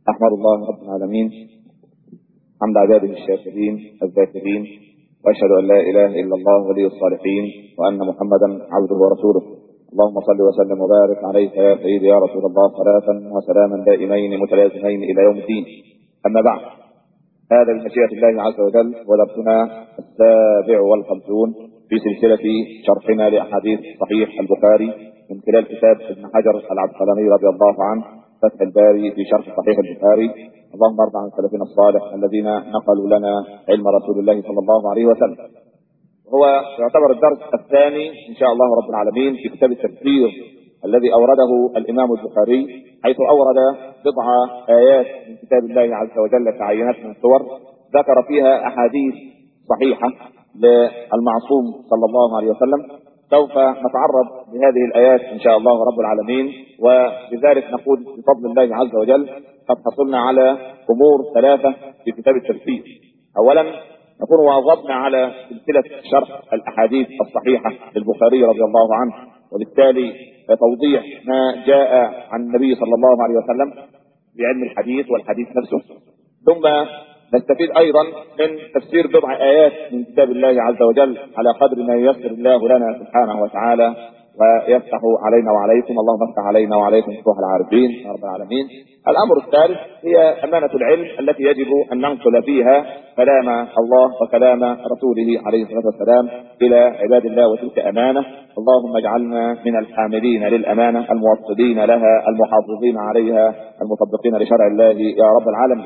أحمد الله رب العالمين حمد عباده الشاكرين الذاكرين وأشهد أن لا إله إلا الله ولي الصالحين وأن محمدا عبده ورسوله اللهم صل وسلم وبارك عليك يا سيدي يا رسول الله صلاة وسلاما دائمين متلازمين إلى يوم الدين أما بعد هذا بمشيئة الله عز وجل هو درسنا السابع والخمسون في سلسلة شرحنا لأحاديث صحيح البخاري من خلال كتاب ابن حجر العبقلاني رضي الله عنه فتح الباري في شرح صحيح البخاري اللهم ارضى عن سلفنا الصالح الذين نقلوا لنا علم رسول الله صلى الله عليه وسلم هو يعتبر الدرس الثاني ان شاء الله رب العالمين في كتاب التفسير الذي اورده الامام البخاري حيث اورد بضع ايات من كتاب الله عز وجل كعينات من الصور ذكر فيها احاديث صحيحه للمعصوم صلى الله عليه وسلم سوف نتعرض لهذه الآيات إن شاء الله رب العالمين وبذلك نقول بفضل الله عز وجل قد حصلنا على أمور ثلاثة في كتاب التفسير أولا نكون واظبنا على سلسلة شرح الأحاديث الصحيحة للبخاري رضي الله عنه وبالتالي توضيح ما جاء عن النبي صلى الله عليه وسلم بعلم الحديث والحديث نفسه ثم نستفيد ايضا من تفسير بضع ايات من كتاب الله عز وجل على قدر ما ييسر الله لنا سبحانه وتعالى ويفتح علينا وعليكم اللهم افتح علينا وعليكم فتوح العارفين يا رب العالمين. الامر الثالث هي امانه العلم التي يجب ان ننقل فيها كلام الله وكلام رسوله عليه الصلاه والسلام الى عباد الله وتلك امانه اللهم اجعلنا من الحاملين للامانه الموصلين لها المحافظين عليها المطبقين لشرع الله يا رب العالمين.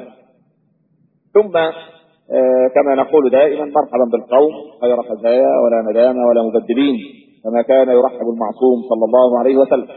ثم آه كما نقول دائما مرحبا بالقوم غير خزايا ولا ندامة ولا مبدلين كما كان يرحب المعصوم صلى الله عليه وسلم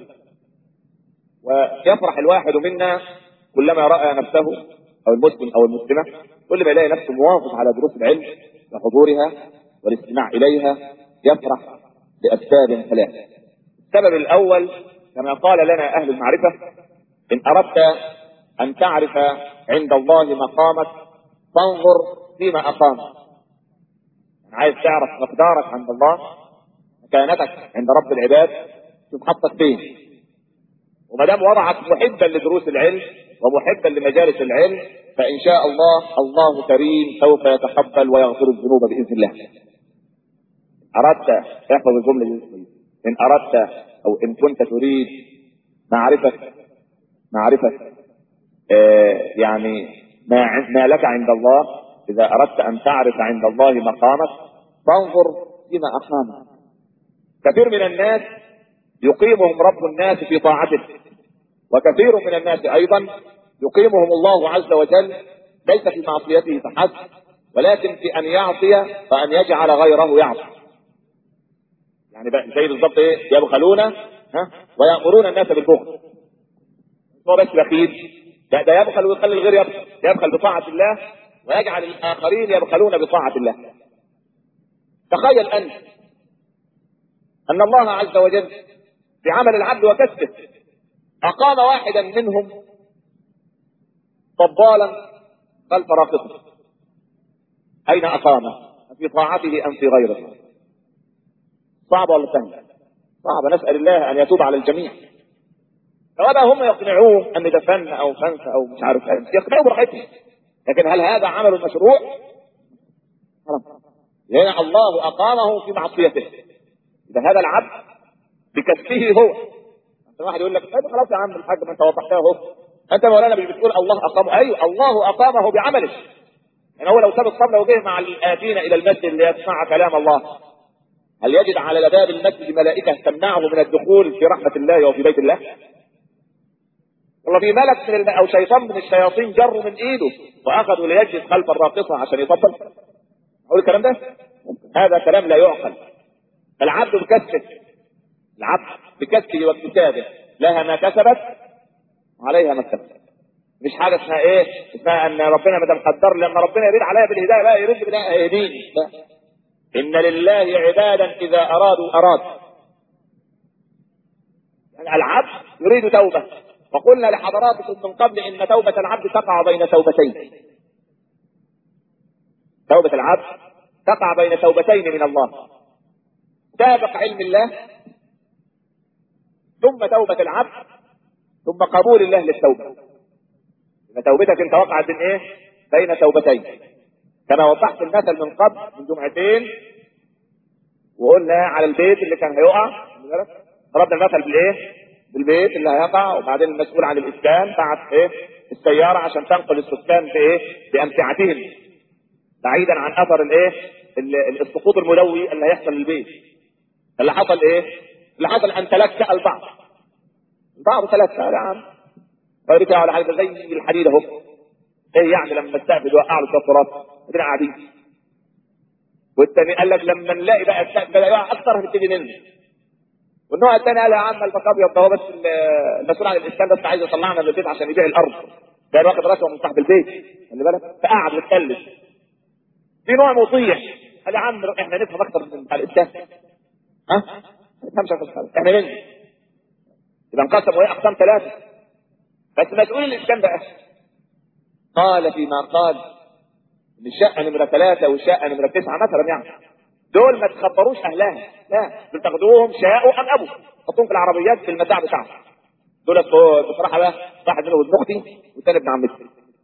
ويفرح الواحد منا كلما رأى نفسه أو المسلم أو المسلمة كل ما يلاقي نفسه مواظب على دروس العلم وحضورها والاستماع إليها يفرح لأسباب ثلاثة السبب الأول كما قال لنا أهل المعرفة إن أردت أن تعرف عند الله مقامك فانظر فيما أقام يعني عايز تعرف مقدارك عند الله مكانتك عند رب العباد شوف حطك فين وما دام وضعك محبا لدروس العلم ومحبا لمجالس العلم فإن شاء الله الله كريم سوف يتقبل ويغفر الذنوب بإذن الله أردت احفظ الجملة دي إن أردت أو إن كنت تريد معرفة معرفة آه يعني ما ما لك عند الله إذا أردت أن تعرف عند الله مقامك فانظر فيما أقامك كثير من الناس يقيمهم رب الناس في طاعته وكثير من الناس أيضا يقيمهم الله عز وجل ليس في معصيته فحسب ولكن في أن يعصي وأن يجعل غيره يعصي يعني زي بالضبط ايه يبخلون ها ويأمرون الناس بالبخل هو بس بخيل لا ده يبخل ويخلي الغير يبخل يبخل بطاعة الله ويجعل الآخرين يبخلون بطاعة الله تخيل أنت أن الله عز وجل بعمل العبد وكسبه أقام واحدا منهم طبالا خلف راقصه أين أقامه؟ في طاعته أم في غيره؟ صعبة ولا سهلة؟ صعبة نسأل الله أن يتوب على الجميع سواء هم يقنعوه ان ده فن او فنس او مش عارف ايه يقنعوه براحتهم لكن هل هذا عمل مشروع؟ لان الله اقامه في معصيته اذا هذا العبد بكسبه هو انت واحد يقول لك طيب خلاص يا عم الحاج ما انت وضحتها اهو انت مولانا مش بتقول الله اقامه ايوه الله اقامه بعمله يعني هو لو ساب الصلاه وجه مع الاتين الى المسجد ليسمع كلام الله هل يجد على باب المسجد ملائكه تمنعه من الدخول في رحمه الله وفي بيت الله؟ والله في ملك من الم... او شيطان من الشياطين جروا من ايده واخذوا ليجلس خلف الراقصه عشان يطبل اقول الكلام ده هذا كلام لا يعقل العبد بكسبه العبد بكسبه واكتسابه لها ما كسبت وعليها ما اكتسبت مش حاجه اسمها ايه اسمها ان ربنا ما دام قدر لما ربنا يريد عليها بالهدايه بقى يريد بالهدايه يهديني ان لله عبادا اذا ارادوا اراد يعني العبد يريد توبه وقلنا لحضراتكم من قبل ان توبة العبد تقع بين توبتين توبة العبد تقع بين توبتين من الله سابق علم الله ثم توبة العبد ثم قبول الله للتوبة ان توبتك انت وقعت بين ايه؟ بين توبتين كما وضحت المثل من قبل من جمعتين وقلنا على البيت اللي كان هيقع ضربنا المثل بالايه؟ بالبيت اللي هيقع وبعدين المسؤول عن الاسكان بعت ايه؟ السياره عشان تنقل السكان في ايه؟ بامتعتهم بعيدا عن اثر الايه؟ ال- السقوط الملوي اللي هيحصل للبيت. اللي حصل ايه؟ اللي حصل ان تلكأ البعض. البعض تلكأ يا عم. غير كده على حاجه زي الحديد اهو. ايه يعني لما السقف يوقع له شويه تراب؟ ادينا قاعدين. والتاني قال لك لما نلاقي بقى السقف بدا يقع اكتر هنبتدي ننزل. والنوع الثاني قال يا عم البقاء ابيض ده هو بس ال- المسؤول عن الاسكان بس عايز يطلعنا من البيت عشان يبيع الارض كان واخد رشوه من صاحب البيت خلي بالك فقعد يتكلم في نوع مطيع قال يا عم احنا نفهم اكتر من بتاع الاسكان ها؟ ما نفهمش اكتر من بتاع الإسكان. احنا ننزل يبقى انقسم وهي اقسام ثلاثه بس مسؤول الاسكان بقى قال فيما قال ان الشقه نمره ثلاثه والشقه نمره تسعه مثلا يعني دول ما تخبروش اهلها لا دول تاخدوهم شاءوا ام ابوا حطوهم في العربيات في المتاع بتاعهم دول بصراحه بقى واحد منهم ابن اختي والثاني ابن عمتي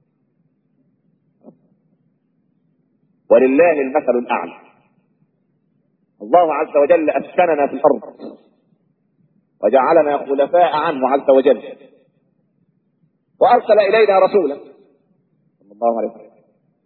ولله المثل الاعلى الله عز وجل اسكننا في الارض وجعلنا خلفاء عنه عز وجل وارسل الينا رسولا صلى الله عليه وسلم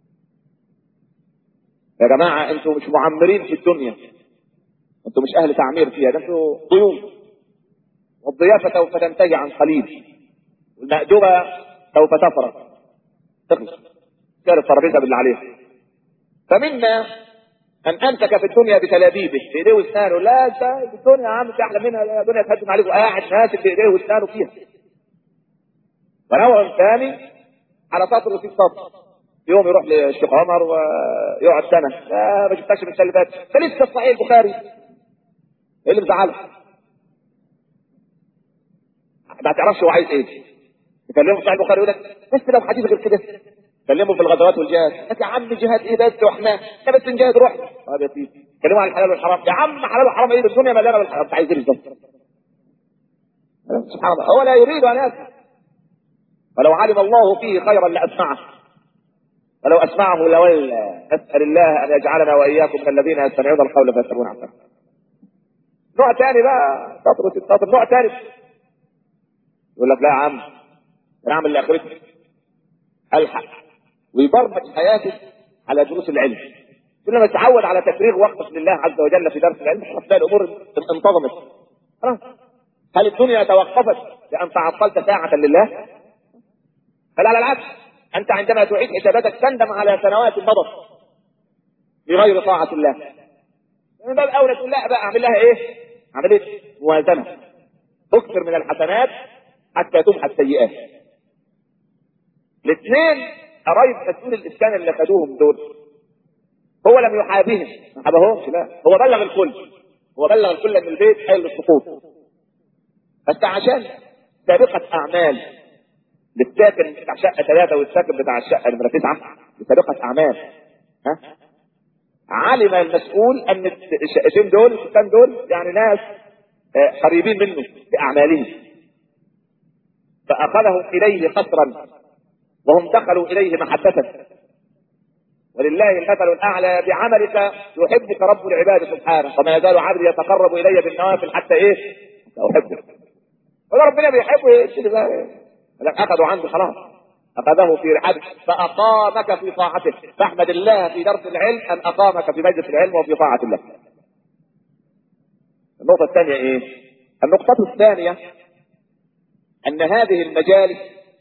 يا جماعة انتوا مش معمرين في الدنيا انتوا مش اهل تعمير فيها ده انتوا ضيوف والضيافة سوف تنتهي عن قليل والمأدبة سوف تفرغ تخلص سير الترابيزة بالله عليها فمنا من امسك في الدنيا بتلابيبه بايديه واسنانه لا انت الدنيا يا عم في احلى منها لا الدنيا تهجم عليك وقاعد ماسك بايديه واسنانه فيها ونوع ثاني على سطر وفي سطر يوم يروح للشيخ عمر ويقعد سنه لا ما شفتكش من السنه اللي فاتت ده لسه في صحيح البخاري ايه اللي مزعله؟ ما تعرفش هو عايز ايه تكلمه في صحيح البخاري يقول لك بس لو حديث غير كده كلمه في الغزوات والجهاد يا عم جهاد ايه بس واحنا احنا بس نجاهد روح طب يا سيدي كلمه عن الحلال والحرام يا عم حلال وحرام ايه الدنيا مليانه بالحرام انت عايز ايه بالظبط سبحان الله هو لا يريد ان يسمع ولو علم الله فيه خيرا لاسمعه ولو اسمعه لولى نسال الله ان يجعلنا واياكم من الذين يستمعون القول فيتبعون احسنه نوع ثاني بقى سطر سطر نوع ثالث يقول لك لا يا عم انا اعمل لاخرتي الحق ويبرمج حياته على دروس العلم كل ما يتعود على تفريغ وقتك لله عز وجل في درس العلم خلاص تلاقي الامور انتظمت خلاص هل الدنيا توقفت لان تعطلت ساعه لله؟ بل على العكس انت عندما تعيد حساباتك تندم على سنوات مضت بغير طاعه الله من باب اولى تقول لا بقى اعمل لها ايه؟ عمليه موازنه اكثر من الحسنات حتى تمحى السيئات الاثنين قرايب مسؤول الاسكان اللي خدوهم دول هو لم يحابهم ما حابهمش لا هو بلغ الكل هو بلغ الكل ان البيت حل السقوط بس عشان سابقة اعمال للساكن بتاع شقة ثلاثة والساكن بتاع الشقة نمرة تسعة بسابقة اعمال ها علم المسؤول ان الشقتين دول السكان دول يعني ناس آه، قريبين منه باعمالهم فاخذهم اليه قصرا وهم دخلوا اليه محبة ولله المثل الاعلى بعملك يحبك رب العباد سبحانه وما يزال عبدي يتقرب الي بالنوافل حتى ايه؟ حتى احبه وده ربنا بيحبه ايه؟ بقى لك اخذوا عنده خلاص اخذه في رحابه فاقامك في طاعته فاحمد الله في درس العلم ان اقامك في مجلس العلم وفي طاعه الله. النقطه الثانيه ايه؟ النقطه الثانيه ان هذه المجالس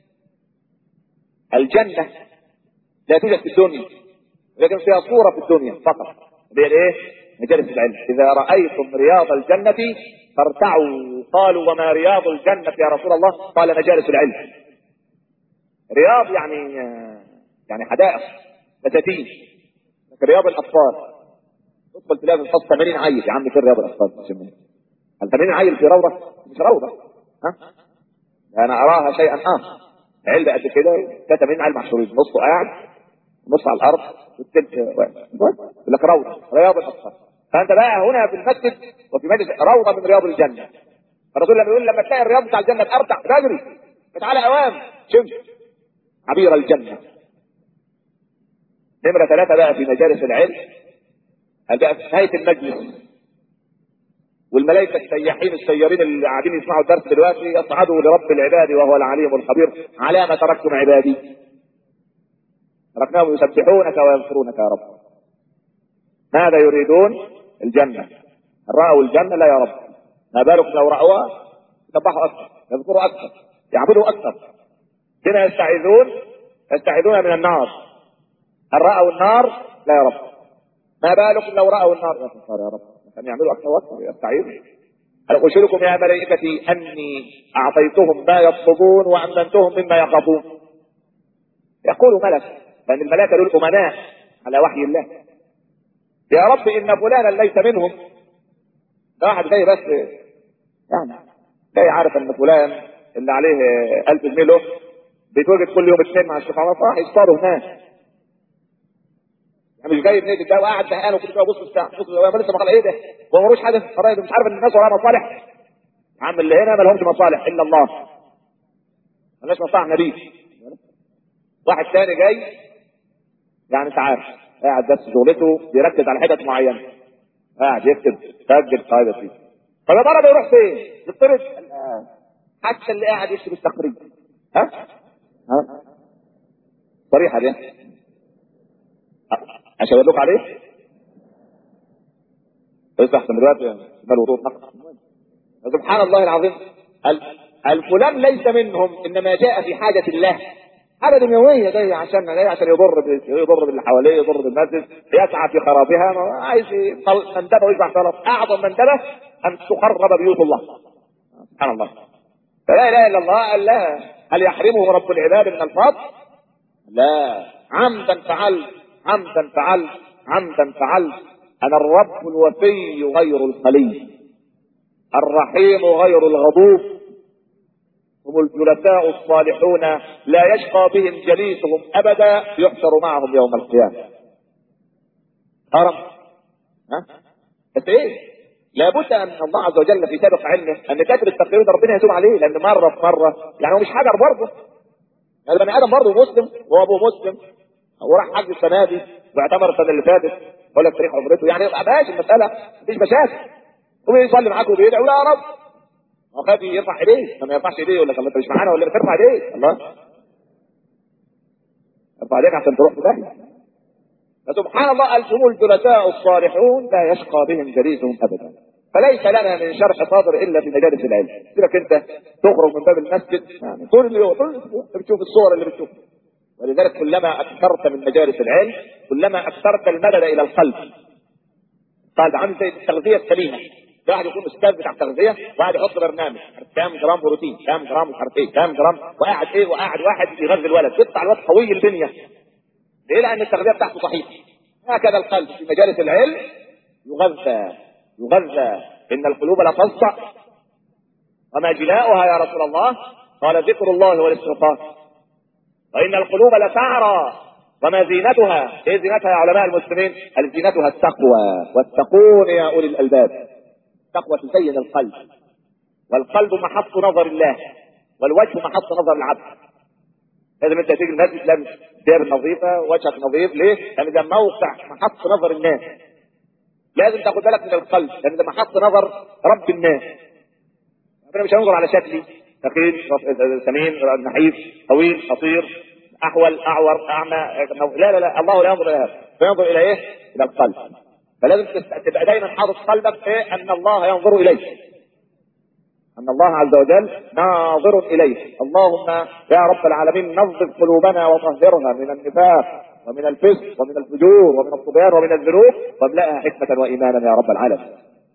الجنه لا توجد في الدنيا لكن فيها صوره في الدنيا فقط هي ايه؟ مجالس العلم اذا رايتم رياض الجنه فارتعوا قالوا وما رياض الجنه يا رسول الله قال مجالس العلم رياض يعني يعني حدائق بساتين لكن رياض الاطفال تدخل تلاقي في الفصل 80 عيل يا عم فين رياض الاطفال تسميه هل 80 عيل في روضه مش روضه ها انا اراها شيئا اخر علبه قد كده 80 عيل محشورين نصه قاعد نص على الارض والثلث واقف يقول لك روضه رياض الاطفال فانت بقى هنا في المسجد وفي مجلس روضه من رياض الجنه الرسول لما يقول لما تلاقي الرياض بتاع الجنه ارتع بدري تعالى اوام شمس عبير الجنة نمرة ثلاثة بقى في مجالس العلم بقى في نهاية المجلس والملائكة السياحين السيارين اللي قاعدين يسمعوا الدرس دلوقتي يصعدوا لرب العباد وهو العليم الخبير على ما تركتم عبادي تركناهم يسبحونك ويذكرونك يا رب ماذا يريدون الجنة هل رأوا الجنة لا يا رب ما بالكم لو رأوها يسبحوا أكثر يذكروا أكثر يعبدوا أكثر هنا يستعيذون يستعيذون من النار هل رأوا النار لا يا رب ما بالكم لو رأوا النار يا كفار يا رب كان يعملوا أكثر وأكثر يستعيذوا هل أشركم يا ملائكتي أني أعطيتهم ما يطلبون وأمنتهم مما يخافون يقول ملك لأن الملائكة دول أمناء على وحي الله يا رب إن فلانا ليس منهم ده واحد جاي بس يعني جاي عارف ان فلان اللي عليه ألف جنيه له بيتواجد كل يوم اثنين مع الشفعات راح يصطادوا هناك يعني مش جاي بنيت ده وقاعد زهقان وكل شويه يبص الساعه بص هو لسه ما ايه ده هو ملوش حاجه في الفرائض مش عارف ان الناس وراها مصالح يا عم اللي هنا ما لهمش مصالح الا الله مالناش مصالح نبي واحد تاني جاي يعني انت عارف قاعد بس شغلته بيركز على حتت معينه قاعد يكتب سجل قاعده فيه طب يا ترى بيروح فين؟ يطرد حتى اللي قاعد يكتب التقرير ها؟ ها؟ صريحه دي اشاور لكم عليه؟ بس احسن دلوقتي مال وضوء سبحان الله العظيم الفلان ليس منهم انما جاء في حاجه الله حاجه دنيويه جاي عشان جاي عشان يضر يضر باللي حواليه يضر بالمسجد يسعى في خرابها عايز منتبه ويجمع طلب اعظم منتبه ان تخرب بيوت الله سبحان الله فلا اله الا الله قال لا هل يحرمه رب العباد من الفضل؟ لا عمدا فعلت عمدا فعلت عمدا فعلت انا الرب الوفي غير الخلي الرحيم غير الغضوب هم الجلساء الصالحون لا يشقى بهم جليسهم ابدا يحشر معهم يوم القيامه هرم ها بس ايه لابد ان الله عز وجل في سابق علمه ان كاتب التقرير ده ربنا يتوب عليه لان مره في مره يعني هو مش حجر برضه يعني بني ادم برضه مسلم وهو ابوه مسلم وراح حج السنه دي واعتمر السنه اللي فاتت يقول لك تاريخ عمرته يعني ماشي المساله مفيش مشاكل ويصلي معاك وبيدعي ولا يا رب هو خاف يرفع ايديه ما يرفعش ايديه يقول لك الله انت مش معانا ولا بترفع ايديه الله ارفع ايديك عشان تروح في داهيه فسبحان الله أنتم الجلساء الصالحون لا يشقى بهم جليسهم ابدا فليس لنا من شرح صادر الا في مجالس العلم سيبك انت تخرج من باب المسجد يعني طول اليوم طول الاسبوع بتشوف الصور اللي بتشوفها ولذلك كلما اكثرت من مجالس العلم كلما اكثرت المدد الى القلب قال عامل زي التغذيه السليمه واحد يكون استاذ بتاع تغذيه وقاعد يحط برنامج كام جرام بروتين كام جرام مش عارف ايه كام جرام وقاعد ايه وقاعد واحد يغذي الولد يطلع الولد قوي البنيه ليه لان التغذيه بتاعته صحيحه هكذا القلب في مجالس العلم يغذى يغذى ان القلوب لتصدع وما جلاؤها يا رسول الله قال ذكر الله والاستغفار وان القلوب لتعرى وما زينتها ايه زينتها يا علماء المسلمين قال زينتها التقوى واتقون يا اولي الالباب التقوى تزين القلب والقلب محط نظر الله والوجه محط نظر العبد لازم انت تيجي المسجد لابس ثياب نظيفه وجهك نظيف ليه؟ لان ده موقع محط نظر الناس لازم تاخد بالك من القلب لان ده محط نظر رب الناس ربنا مش هينظر على شكلي ثقيل سمين نحيف طويل قصير احول اعور اعمى لا لا لا الله لا ينظر الى هذا فينظر الى ايه؟ الى القلب فلازم تبقى دايما حاطط قلبك في ان الله ينظر اليك ان الله عز وجل ناظر اليه اللهم يا رب العالمين نظف قلوبنا وطهرها من النفاق ومن الفسق ومن الفجور ومن الطغيان ومن الذنوب واملأها حكمة وإيمانا يا رب العالمين.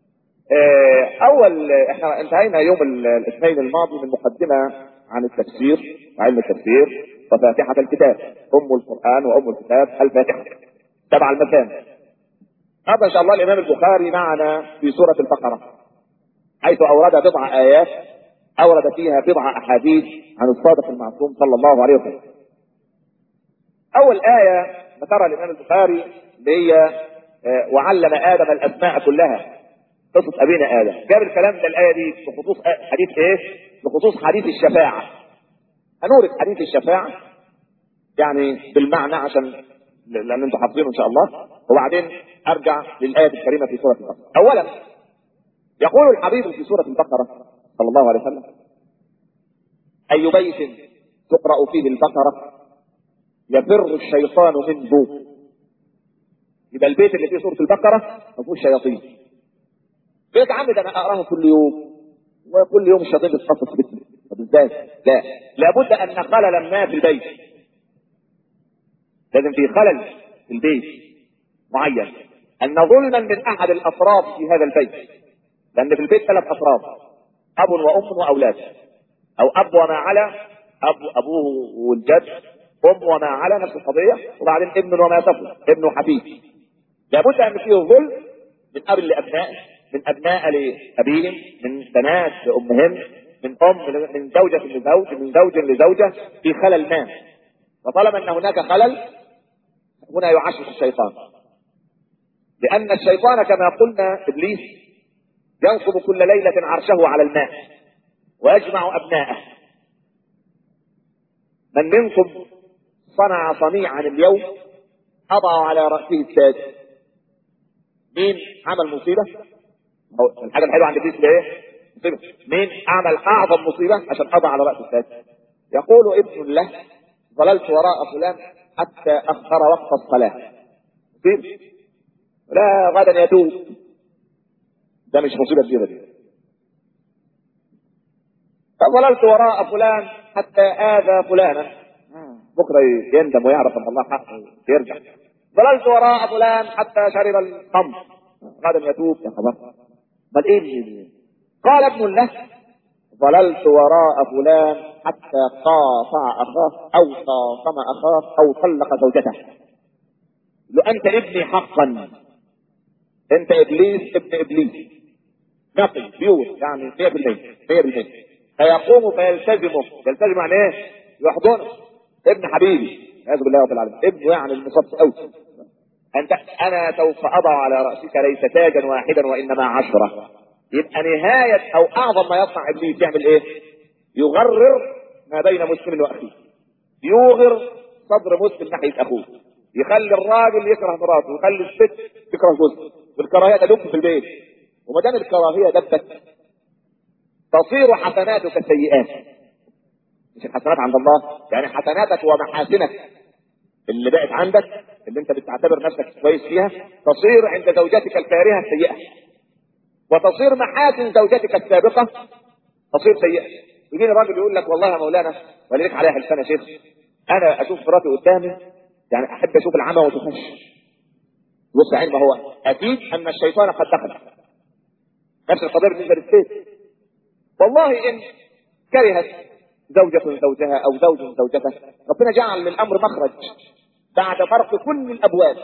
أول احنا انتهينا يوم الاثنين الماضي من مقدمة عن التفسير وعلم التفسير وفاتحة الكتاب أم القرآن وأم الكتاب الفاتحة سبع المثاني هذا إن شاء الله الإمام البخاري معنا في سورة البقرة حيث أورد بضع آيات أورد فيها بضع أحاديث عن الصادق المعصوم صلى الله عليه وسلم أول آية ذكرها الإمام البخاري اللي هي وعلم آدم الأسماء كلها قصة أبينا آدم جاب الكلام ده الآية دي بخصوص حديث إيه؟ بخصوص حديث الشفاعة هنورد حديث الشفاعة يعني بالمعنى عشان لان انتم حافظينه ان شاء الله وبعدين ارجع للايه الكريمه في سوره البقره. اولا يقول الحبيب في سوره البقره صلى الله عليه وسلم اي بيت تقرا فيه البقره يفر الشيطان منه يبقى البيت اللي فيه سوره البقره ما فيهوش شياطين. بيت عم ده انا اقراه كل يوم وكل يوم الشياطين بتخصص في بيتنا طب ازاي؟ لا لابد ان خللا ما في البيت لازم في خلل في البيت معين ان ظلما من احد الافراد في هذا البيت لان في البيت ثلاث افراد اب وام واولاد او اب وما على اب ابوه والجد ام وما على نفس القضيه وبعدين ابن وما تفضل ابن وحفيد لابد ان فيه ظلم من اب لابنائه من ابناء لابيهم من بنات لامهن من ام من زوجه لزوج من زوج لزوجه في خلل ما وطالما ان هناك خلل هنا يعشش الشيطان لان الشيطان كما قلنا ابليس ينصب كل ليله عرشه على الماء ويجمع ابناءه من منكم صنع صنيعا اليوم اضع على راسه التاج مين عمل مصيبه أو الحاجه الحلوه عند ابليس ايه مصيبه مين عمل اعظم مصيبه عشان اضع على راس التاج يقول ابن له ظللت وراء فلان حتى اخر وقت الصلاه مصيبه لا غدا يتوب ده مش مصيبه كبيره دي فظللت وراء فلان حتى اذى فلانا بكره يندم ويعرف ان الله حقه يرجع ظللت وراء فلان حتى شرب الخمر غدا يتوب يا خبر امال ايه اللي قال ابن له ظللت وراء فلان حتى قاطع اخاه او خاصم اخاه او طلق زوجته لو انت ابني حقا انت ابليس ابن ابليس نقي بيور يعني 100% 100% فيقوم فيلتزمه يلتزم يعني ايه؟ يحضنه ابن حبيبي والعياذ بالله رب العالمين ابنه يعني المصاب قوي انت انا سوف اضع على راسك ليس تاجا واحدا وانما عشره يبقى نهايه او اعظم ما يصنع ابليس يعمل ايه؟ يغرر ما بين مسلم واخيه يوغر صدر مسلم ناحيه اخوه يخلي الراجل يكره مراته ويخلي الست تكره جوزها والكراهيه تدب في البيت وما دام الكراهيه دبت تصير حسناتك سيئات مش الحسنات عند الله يعني حسناتك ومحاسنك اللي بقت عندك اللي انت بتعتبر نفسك كويس فيها تصير عند زوجتك الكارهه سيئه وتصير محاسن زوجتك السابقه تصير سيئه يجيني راجل يقول لك والله يا مولانا وليك عليها حلفان يا شيخ انا اشوف مراتي قدامي يعني احب اشوف العمى وتخش بص يا عين ما هو اكيد ان الشيطان قد دخل نفس القضيه بالنسبه للست والله ان كرهت زوجة زوجها او زوج زوجته ربنا جعل للامر مخرج بعد فرق كل الابواب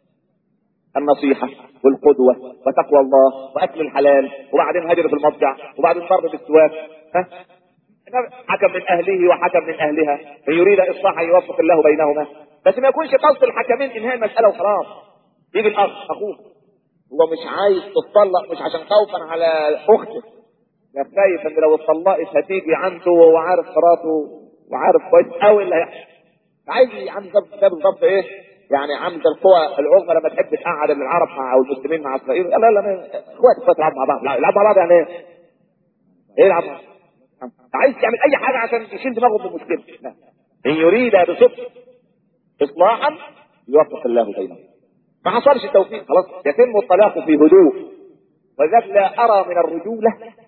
النصيحة والقدوة وتقوى الله وأكل الحلال وبعدين هجر في المضجع وبعدين ضرب بالسواك ها حكم من أهله وحكم من أهلها من يريد إصلاحا يوفق الله بينهما بس ما يكونش قصد الحكمين إنهاء المسألة وخلاص يجي الأخ أخوه هو مش عايز تتطلق مش عشان خوفا على أخته يا خايف إن لو اتطلقت هتيجي عنده وهو عارف مراته وعارف كويس قوي اللي هيحصل عايز عم ده بالظبط إيه يعني عمد القوى العظمى لما تحب تقعد العرب مع او المسلمين مع اسرائيل لا لا لا اخوات اخوات يلعبوا مع بعض لا يلعبوا مع بعض يعني ايه؟ ايه يلعبوا عايز تعمل اي حاجه عشان يشيل دماغه من المشكله لا ان يريد بصدق اصلاحا يوفق الله بينهم ما حصلش التوفيق خلاص يتم الطلاق في هدوء ولذلك لا ارى من الرجوله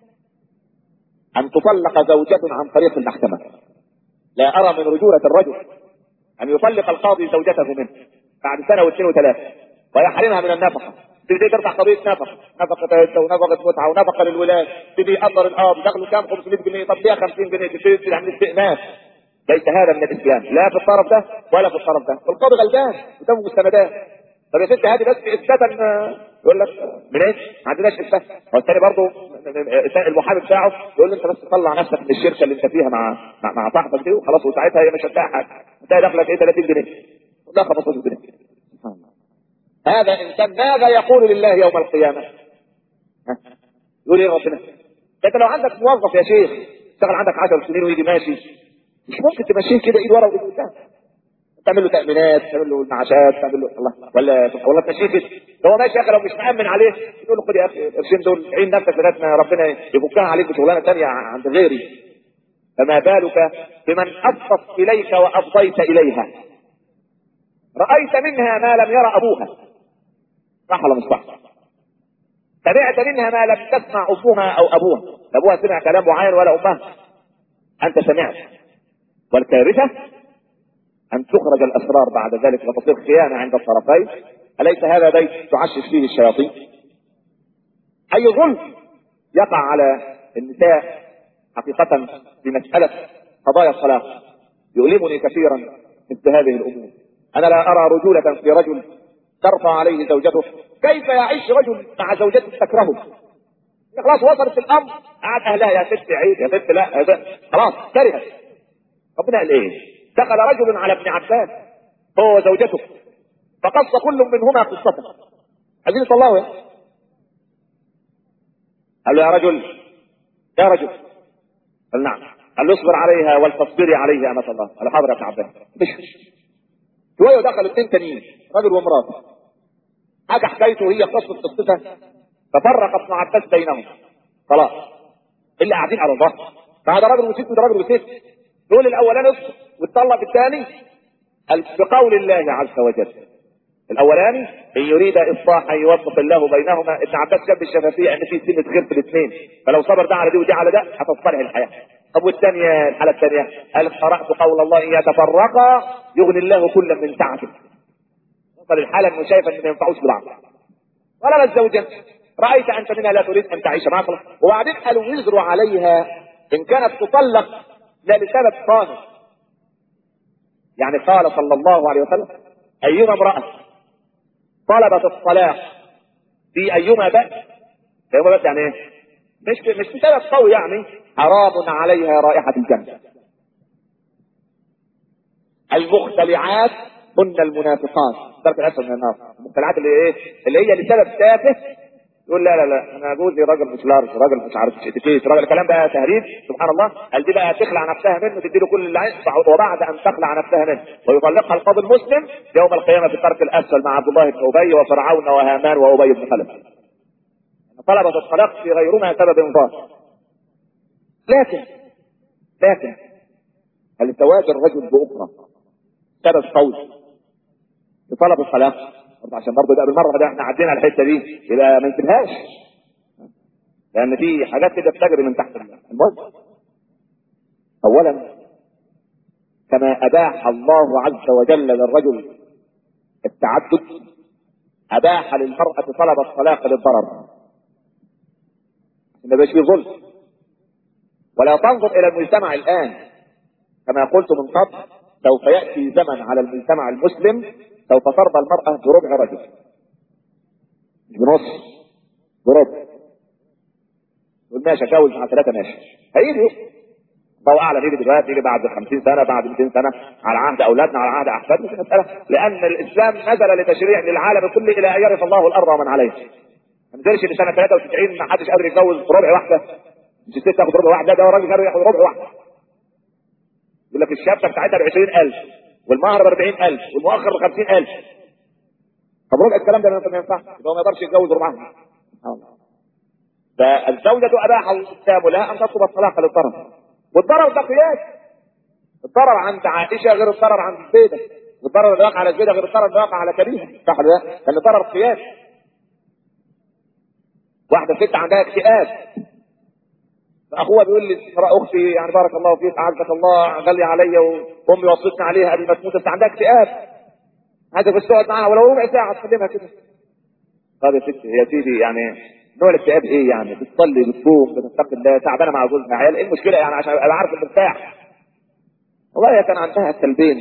ان تطلق زوجة عن طريق المحكمة لا ارى من رجولة الرجل ان يطلق القاضي زوجته منه بعد سنه واثنين وثلاثه ويحرمها من النفقه تبتدي ترفع قضيه نفقه نفقه عده ونفقه متعه ونفقه للولاد تبتدي يقدر الاب دخله كام 500 جنيه طب ليها 50 جنيه تبتدي تعمل استئناس ليس هذا من الاسلام لا في الطرف ده ولا في الطرف ده والقاضي غلبان قدامه مستندات طب يا ست هذه بس اثباتا يقول لك منين؟ ما عندناش اثبات هو الثاني برضه المحامي بتاعه يقول له انت بس تطلع نفسك من الشركه اللي انت فيها مع مع, مع صاحبك دي وخلاص وساعتها هي مش هتلاقي حاجه هتلاقي دخلك ايه 30 جنيه ده 15 جنيه هذا انسان ماذا يقول لله يوم القيامه؟ ها؟ يقول ايه ربنا؟ انت لو عندك موظف يا شيخ اشتغل عندك 10 سنين ويجي ماشي مش ممكن تمشيه كده ايد ورا وايد قدام تعمل له تامينات تعمل له معاشات تعمل له الله ولا ولا تمشيه كده ده هو ماشي يا اخي لو مش مامن عليه تقول له خد يا اخي القرشين دول عين نفسك لغايه ما ربنا يفكها عليك بشغلانه ثانيه عند غيري فما بالك بمن افضت اليك وافضيت اليها رايت منها ما لم يرى ابوها صح ولا مش صح سمعت منها ما لم تسمع امها او ابوها لا ابوها سمع كلام معين ولا امها انت سمعت والكارثه ان تخرج الاسرار بعد ذلك وتصير خيانه عند الطرفين اليس هذا بيت تعشش فيه الشياطين اي ظلم يقع على النساء حقيقه في مساله قضايا الصلاه يؤلمني كثيرا مثل هذه الامور انا لا ارى رجوله في رجل ترفع عليه زوجته كيف يعيش رجل مع زوجته تكرهه خلاص وصلت الامر قعد اهلها يا ست عيد يا ست لا يا ست خلاص كرهت ربنا قال ايه دخل رجل على ابن عباس هو وزوجته فقص كل منهما قصته عايزين يطلعوا ايه قال له يا رجل يا رجل قال نعم قال له اصبر عليها ولتصبري عليه امة الله قال حاضر يا ابن عباس مش شويه دخلوا اثنين تانيين رجل وامراه حاجه حكايته هي قصه قصتها تفرق ابن عباس بينهم خلاص اللي قاعدين على الظهر فهذا رجل وست وده رجل وست دول الاولاني اصبر وتطلق الثاني قال بقول الله عز وجل الاولاني ان يريد اصلاحا يوفق الله بينهما ابن عباس جاب الشفافيه ان في سنه خير في الاثنين فلو صبر ده على دي ودي على ده هتصطلح الحياه طب والثانيه الحاله الثانيه قال قرات قول الله ان يتفرقا يغني الله كلا من سعته وصل الحاله انه شايف ان ما ينفعوش ببعض قال الزوجه رايت انت منها لا تريد ان تعيش معك وبعدين قالوا يزروا عليها ان كانت تطلق لا لسبب ظاهر يعني قال صلى الله عليه وسلم ايما امراه طلبت الطلاق في ايما بأس ايما بأس يعني ايه؟ مش مش بسبب قوي يعني حرام عليها رائحة الجنة المختلعات هن المنافقات درك الاسد من النار المختلعات اللي ايه اللي هي لسبب تافه يقول لا لا لا انا جوزي راجل مش لارج راجل مش عارف اتيكيت راجل الكلام بقى تهريج سبحان الله قال دي بقى تخلع نفسها منه تدي له كل اللي عايز وبعد ان تخلع نفسها منه ويطلقها القاضي المسلم يوم القيامه في الترك الاسفل مع عبد الله بن ابي وفرعون وهامان وابي بن خلف طلبت الطلاق في غيرما سبب ظاهر لكن لكن هل زواج الرجل باخرى سبب قوي في طلب الطلاق عشان برضه ده بالمره ده احنا عدينا على الحته دي يبقى ما نسيبهاش لان في حاجات كده بتجري من تحت الموت اولا كما اباح الله عز وجل للرجل التعدد اباح للمراه طلب الطلاق للضرر ما بقاش فيه ظلم ولا تنظر الى المجتمع الان كما قلت من قبل سوف ياتي زمن على المجتمع المسلم سوف ترضى المراه بربع رجل مش بنص بربع تقول ماشي اتجوز مع ثلاثه ماشي هيجي الله اعلم يجي دلوقتي يجي بعد 50 سنه بعد 200 سنه على عهد اولادنا على عهد احفادنا في مساله لان الاسلام نزل لتشريع للعالم كله الى ان يرث الله الارض ومن عليها ما نزلش لسنه 93 ما حدش قادر يتجوز ربع واحده مش الست تاخد ربع واحده ده راجل قادر ياخد ربع واحده يقول لك الشبكه بتاعتها ب 20000 والمهر ب 40000 والمؤخر ب 50000 طب ربع الكلام ده ما ينفعش يبقى هو ما يقدرش يتجوز ربعها فالزوجة أباح الإسلام لها أن تطلب الطلاق للضرر والضرر ده قياس الضرر عند عائشة غير الضرر عند الزيدة والضرر اللي واقع على الزيدة غير الضرر اللي واقع على كريمة صح ولا لا؟ لأن الضرر قياس واحدة ست عندها اكتئاب فأخوها بيقول لي أختي يعني بارك الله فيك أعزك الله غلي عليا وأمي وصيتني عليها قبل ما تموت بس عندها اكتئاب عايزة بس تقعد معاها ولو ربع ساعة تكلمها كده طب يا ستي يا سيدي يعني نوع الاكتئاب ايه يعني بتصلي بتصوم بتتقي الله تعبانه مع جوزها عيال ايه المشكله يعني عشان ابقى عارف المرتاح والله هي كان عندها كلبين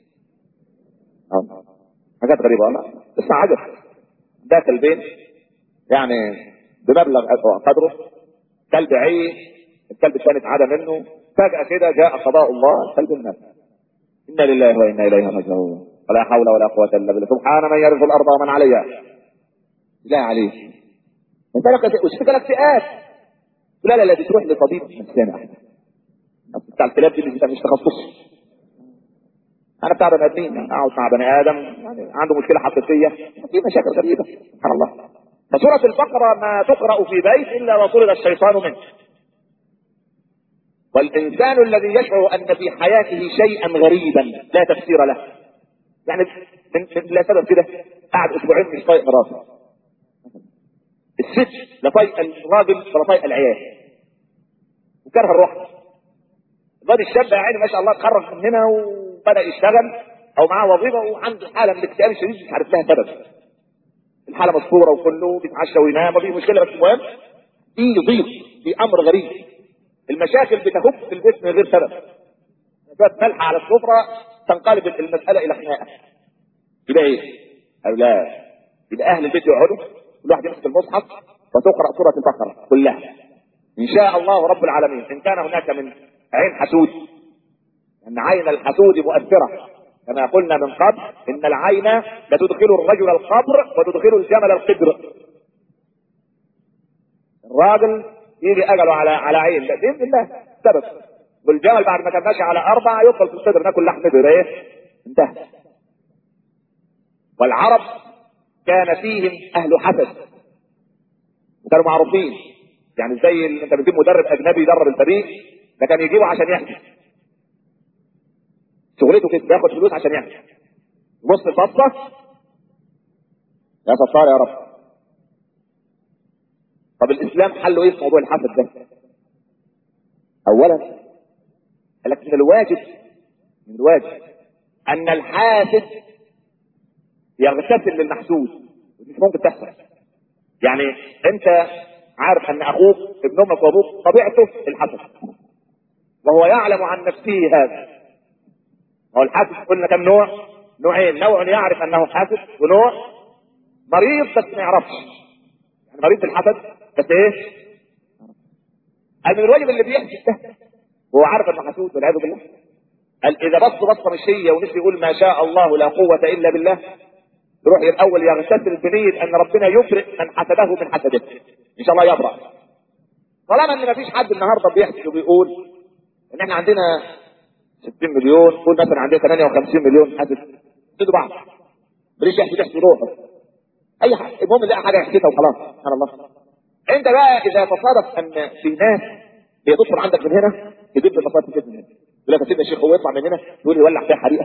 اه حاجات غريبه والله بس عجب ده كلبين يعني بمبلغ قدره كلب عي الكلب الثاني اتعدى منه فجأة كده جاء قضاء الله الكلب الناس إنا لله وإنا إليه راجعون ولا حول ولا قوة إلا بالله سبحان من يرث الأرض ومن عليها لا عليه انت لك وشفت لك فئات لا لا لا دي تروح لطبيب نفساني احسن بتاع الكلاب دي مش مش تخصص انا بتاع بني ادمين اقعد مع بني ادم يعني عنده مشكله حقيقيه في مشاكل غريبه سبحان الله فسوره البقره ما تقرا في بيت الا وطرد الشيطان منه والانسان الذي يشعر ان في حياته شيئا غريبا لا تفسير له يعني من, من لا سبب كده قعد اسبوعين مش طايق راسه الست لا طايق الراجل ولا طايق العيال وكره الروح الواد الشاب يا عيني ما شاء الله اتخرج من هنا وبدا يشتغل او معاه وظيفه وعنده حاله من الاكتئاب الشديد مش عارف لها سبب الحاله مسطوره وكله بيتعشى وينام وفي مشكله بس المهم في ضيق في امر غريب المشاكل بتهب في البيت من غير سبب شويه ملح على السفره تنقلب المساله الى خناقه يبقى ايه؟ قالوا لا يبقى اهل البيت يقعدوا كل واحد يمسك المصحف وتقرا سوره البقره كلها ان شاء الله رب العالمين ان كان هناك من عين حسود ان عين الحسود مؤثره كما قلنا من قبل ان العين لتدخل الرجل القبر وتدخل الجمل القدر الراجل يجي اجله على على عين ده باذن الله سبب والجمل بعد ما كان ماشي على اربعه يدخل في القدر ناكل لحم بيض ايه انتهى والعرب كان فيهم اهل حسد وكانوا معروفين يعني زي اللي انت بتجيب مدرب اجنبي يدرب الفريق ده كان يجيبه عشان يحسد شغلته كده بياخد فلوس عشان يحسد بص البصه يا ستار يا رب طب الاسلام حله ايه في موضوع الحسد ده اولا قال لك من الواجب من الواجب ان الحاسد يغتسل للمحسود ودي مش ممكن تحصل يعني انت عارف ان اخوك ابن امك وابوك طبيعته الحسد وهو يعلم عن نفسه هذا هو الحاسد قلنا كم نوع نوعين نوع يعرف انه حاسد ونوع مريض بس ما يعرفش يعني مريض بالحسد بس ايه قال من الواجب اللي بيحسد ده وهو عارف انه حسود والعياذ بالله قال اذا بص بصه مش هي ونسي يقول ما شاء الله لا قوه الا بالله يروح الاول يغتسل بنيه ان ربنا يفرق من حسده من حسده ان شاء الله يبرأ طالما ان مفيش حد النهارده بيحسد وبيقول ان احنا عندنا 60 مليون قول مثلا عندنا 58 مليون حاسد يحسدوا بعض ماليش يحسد يحسد روحه اي حاجه المهم يلاقي حاجه يحسدها وخلاص سبحان الله انت بقى اذا تصادف ان في ناس بيدخل عندك من هنا يجيب المصارف كده من هنا يقول لك يا سيدنا الشيخ هو يطلع من هنا يقول يولع فيها حريقه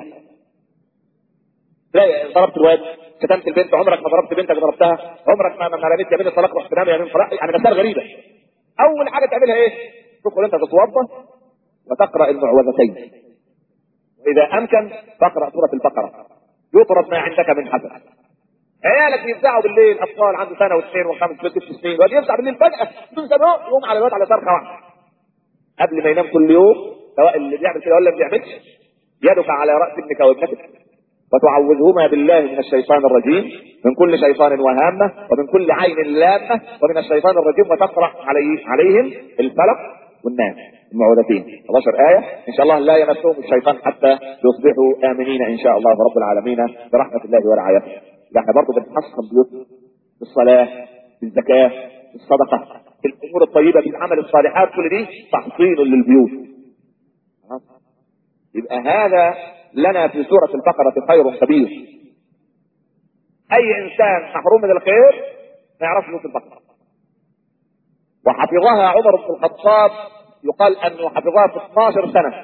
تلاقي ضربت الواد شتمت البنت عمرك ما ضربت بنتك ضربتها عمرك ما ما رميت يمين الطلاق رحت رامي يمين طلاق يعني مسائل غريبه اول حاجه تعملها ايه؟ تدخل انت تتوضا وتقرا المعوذتين واذا امكن تقرا سوره البقره يطرد ما عندك من حسن عيالك بيفزعوا بالليل اطفال عنده سنه واثنين وخمس وست سنين وقد يفزع بالليل فجاه بدون سبب يقوم على الواد على صرخه واحده قبل ما ينام كل يوم سواء اللي بيعمل كده ولا ما بيعملش يدك على راس ابنك وابنتك وتعوذهما بالله من الشيطان الرجيم من كل شيطان وهامه ومن كل عين لامه ومن الشيطان الرجيم وتقرا عليه عليهم الفلق والناس المعوذتين 11 آية إن شاء الله لا يمسهم الشيطان حتى يصبحوا آمنين إن شاء الله رب العالمين برحمة الله ورعايته احنا برضه بنحصن بيوتنا بالصلاة بالزكاة بالصدقة بالأمور الطيبة بالعمل الصالحات كل دي تحصين للبيوت يبقى هذا لنا في سورة البقرة خير كبير أي إنسان محروم من الخير ما يعرفش سورة البقرة وحفظها عمر بن الخطاب يقال أنه حفظها في 12 سنة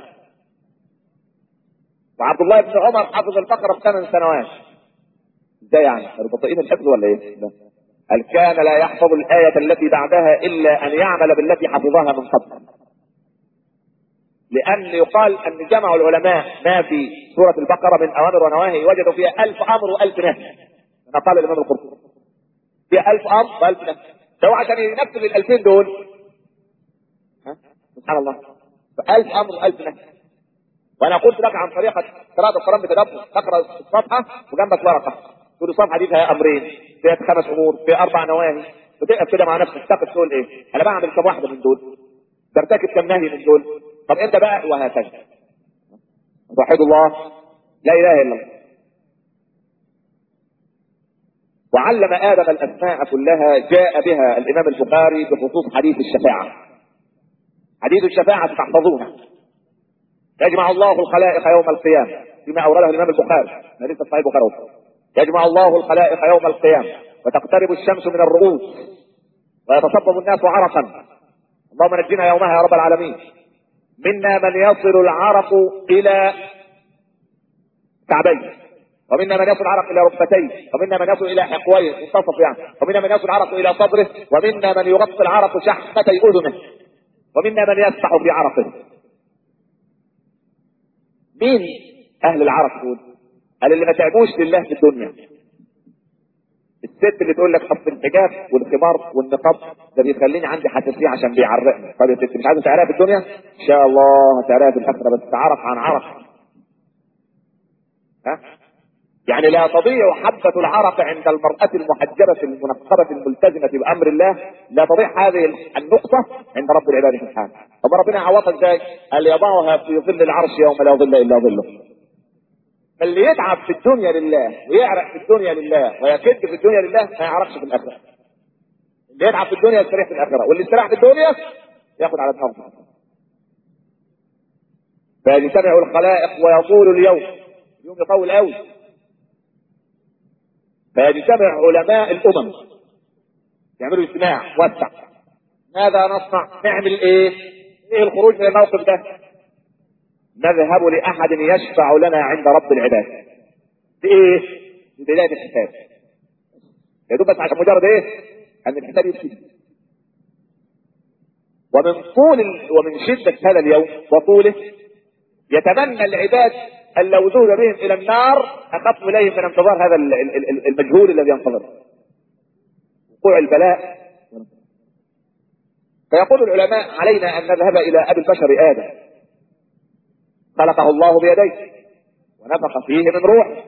وعبد الله بن عمر حفظ البقرة في ثمان سنوات ازاي يعني؟ كانوا بطيئين الحفظ ولا ايه؟ لا. قال كان لا يحفظ الآية التي بعدها إلا أن يعمل بالتي حفظها من قبل لأن يقال أن جمع العلماء ما في سورة البقرة من أوامر ونواهي وجدوا فيها ألف أمر وألف نهي كما قال الإمام القرطبي فيها ألف أمر وألف نهي لو عشان ينفذ الألفين دول ها؟ سبحان الله فألف أمر وألف نهي وأنا قلت لك عن طريقة قراءة القرآن بتدبر تقرأ الصفحة وجنبك ورقة تقول الصفحة دي فيها أمرين فيها خمس أمور فيها أربع نواهي وتقف كده مع نفسك تقف تقول إيه؟ أنا بعمل كم واحدة من دول برتكب كم نهي من دول طب انت بقى وهكذا وحد الله لا اله الا الله وعلم ادم الاسماء كلها جاء بها الامام البخاري بخصوص حديث الشفاعه حديث الشفاعه تحفظونه يجمع الله الخلائق يوم القيامة فيما أورده الإمام البخاري حديث صحيح البخاري يجمع الله الخلائق يوم القيامة وتقترب الشمس من الرؤوس ويتصبب الناس عرقا اللهم نجنا يومها يا رب العالمين منا من يصل العرق إلى كعبيه ومنا من يصل العرق الى ركبتيه ومنا من يصل الى حقويه منتصف يعني ومنا من يصل العرق الى صدره ومنا من يغطي العرق شحمتي اذنه ومنا من يسبح في عرقه مين اهل العرق دول قال اللي ما تعبوش لله في الدنيا الست اللي تقول لك اصل الحجاب والخمار والنقاب ده بيخليني عندي حساسيه عشان بيعرقني طب يا ست مش عايزه تعرقها في الدنيا ان شاء الله هتعرقها في الاخره بس تعرف عن عرق ها يعني لا تضيع حبة العرق عند المرأة المحجبة المنقبة الملتزمة بأمر الله لا تضيع هذه النقطة عند رب العباد سبحانه طب ربنا يعوضها ازاي؟ قال يضعها في ظل العرش يوم لا ظل إلا ظله اللي يتعب في الدنيا لله ويعرق في الدنيا لله ويكد في الدنيا لله ما يعرفش في الآخرة اللي يتعب في الدنيا يستريح في الآخرة واللي يستريح في الدنيا ياخد على دماغه فيجتمع الخلائق ويطول اليوم اليوم يطول قوي فيجتمع علماء الامم يعملوا اجتماع وسع ماذا نصنع نعمل ايه ايه الخروج من الموقف ده نذهب لاحد يشفع لنا عند رب العباد بايه ببدايه الحساب يا دوب بس عشان مجرد ايه ان الحساب يبتدي ومن طول ال... ومن شده هذا اليوم وطوله يتمنى العباد أن لو ذهب بهم إلى النار أخف إليهم من انتظار هذا المجهول الذي ينتظر وقوع البلاء فيقول العلماء علينا أن نذهب إلى أبي البشر آدم خلقه الله بيديه ونفخ فيه من روحه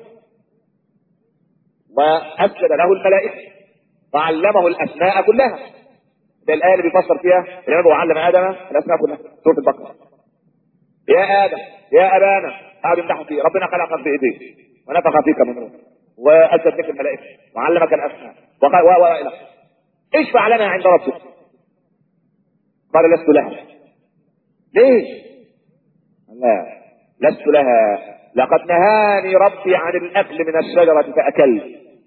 وأسجد له الملائكة وعلمه الأسماء كلها ده الآية اللي بيفسر فيها العلم وعلم آدم الأسماء كلها سورة البقرة يا آدم يا أبانا قعدوا يمدحوا فيه ربنا خلقك بإيديه ونفخ فيك من روحه وأسجد لك الملائكة وعلمك الأسماء وقال و و إلى اشفع لنا عند ربك قال لست لها ليه؟ لا لست لها لقد نهاني ربي عن الأكل من الشجرة فأكلت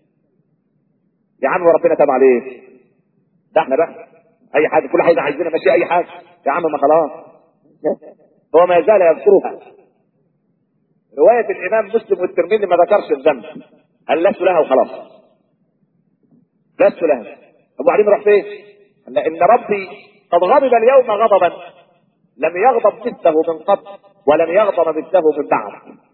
يا عم ربنا تاب عليه ده احنا بقى اي حاجه كل حاجه عايزينها ماشي اي حاجه يا عم ما خلاص هو ما زال يذكرها رواية الإمام مسلم والترمذي ما ذكرش الذنب قال لست لها وخلاص لست لها طب وبعدين راح فين؟ قال إن ربي قد غضب اليوم غضبا لم يغضب مثله من قبل ولم يغضب مثله من بعد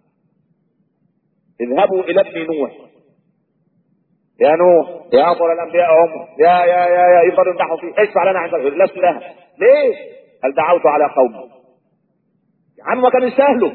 اذهبوا إلى ابن نوح يا نوح يا أفضل الأنبياء عمر يا يا يا يا يفضل يمدحوا فيه اشفع لنا عند لست لها ليه؟ قال دعوت على قومي يا عم ما كانوا يستاهلوا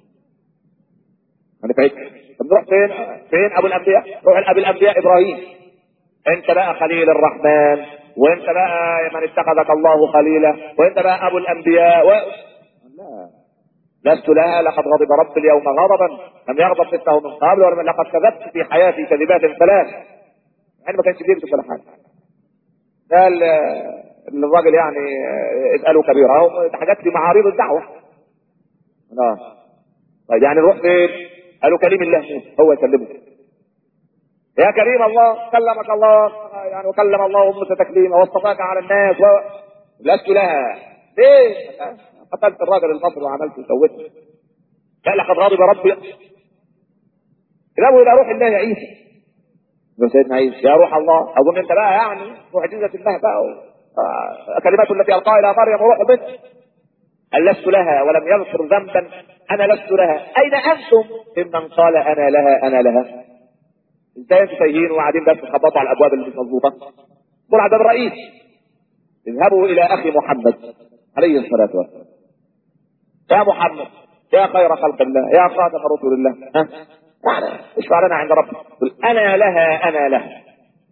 انا فاكر طب نروح فين فين ابو الانبياء روح لابي الانبياء ابراهيم انت بقى خليل الرحمن وانت بقى من اتخذك الله خليلا وانت بقى ابو الانبياء و... لا لست لها لقد غضب رب اليوم غضبا لم يغضب مثله من قبل ولم لقد كذبت في حياتي كذبات ثلاث يعني ما كانش بيكذب ولا حاجه قال الراجل يعني اسالوا كبيره حاجات في معارض الدعوه اه طيب يعني نروح فين؟ قالوا كريم الله موسى هو يكلمه يا كريم الله كلمك الله يعني وكلم الله موسى تكليما واصطفاك على الناس و... لست لها ليه؟ قتلت الراجل المصري وعملت وسويت لا لقد غضب ربي اذهبوا الى روح الله يا عيسى يا سيدنا عيسى يا روح الله اظن انت بقى يعني معجزه الله بقى و... كلمات التي القاها الى مريم وروح بنت قال لست لها ولم يذكر ذنبا انا لست لها اين انتم ممن قال انا لها انا لها ازاي انتم تايهين وقاعدين بس تخبطوا على الابواب اللي مش مظبوطه قول على الرئيس اذهبوا الى اخي محمد عليه الصلاه والسلام يا محمد يا خير خلق الله يا خاتم رسول الله ها يعني اشفع لنا عند ربك قل انا لها انا لها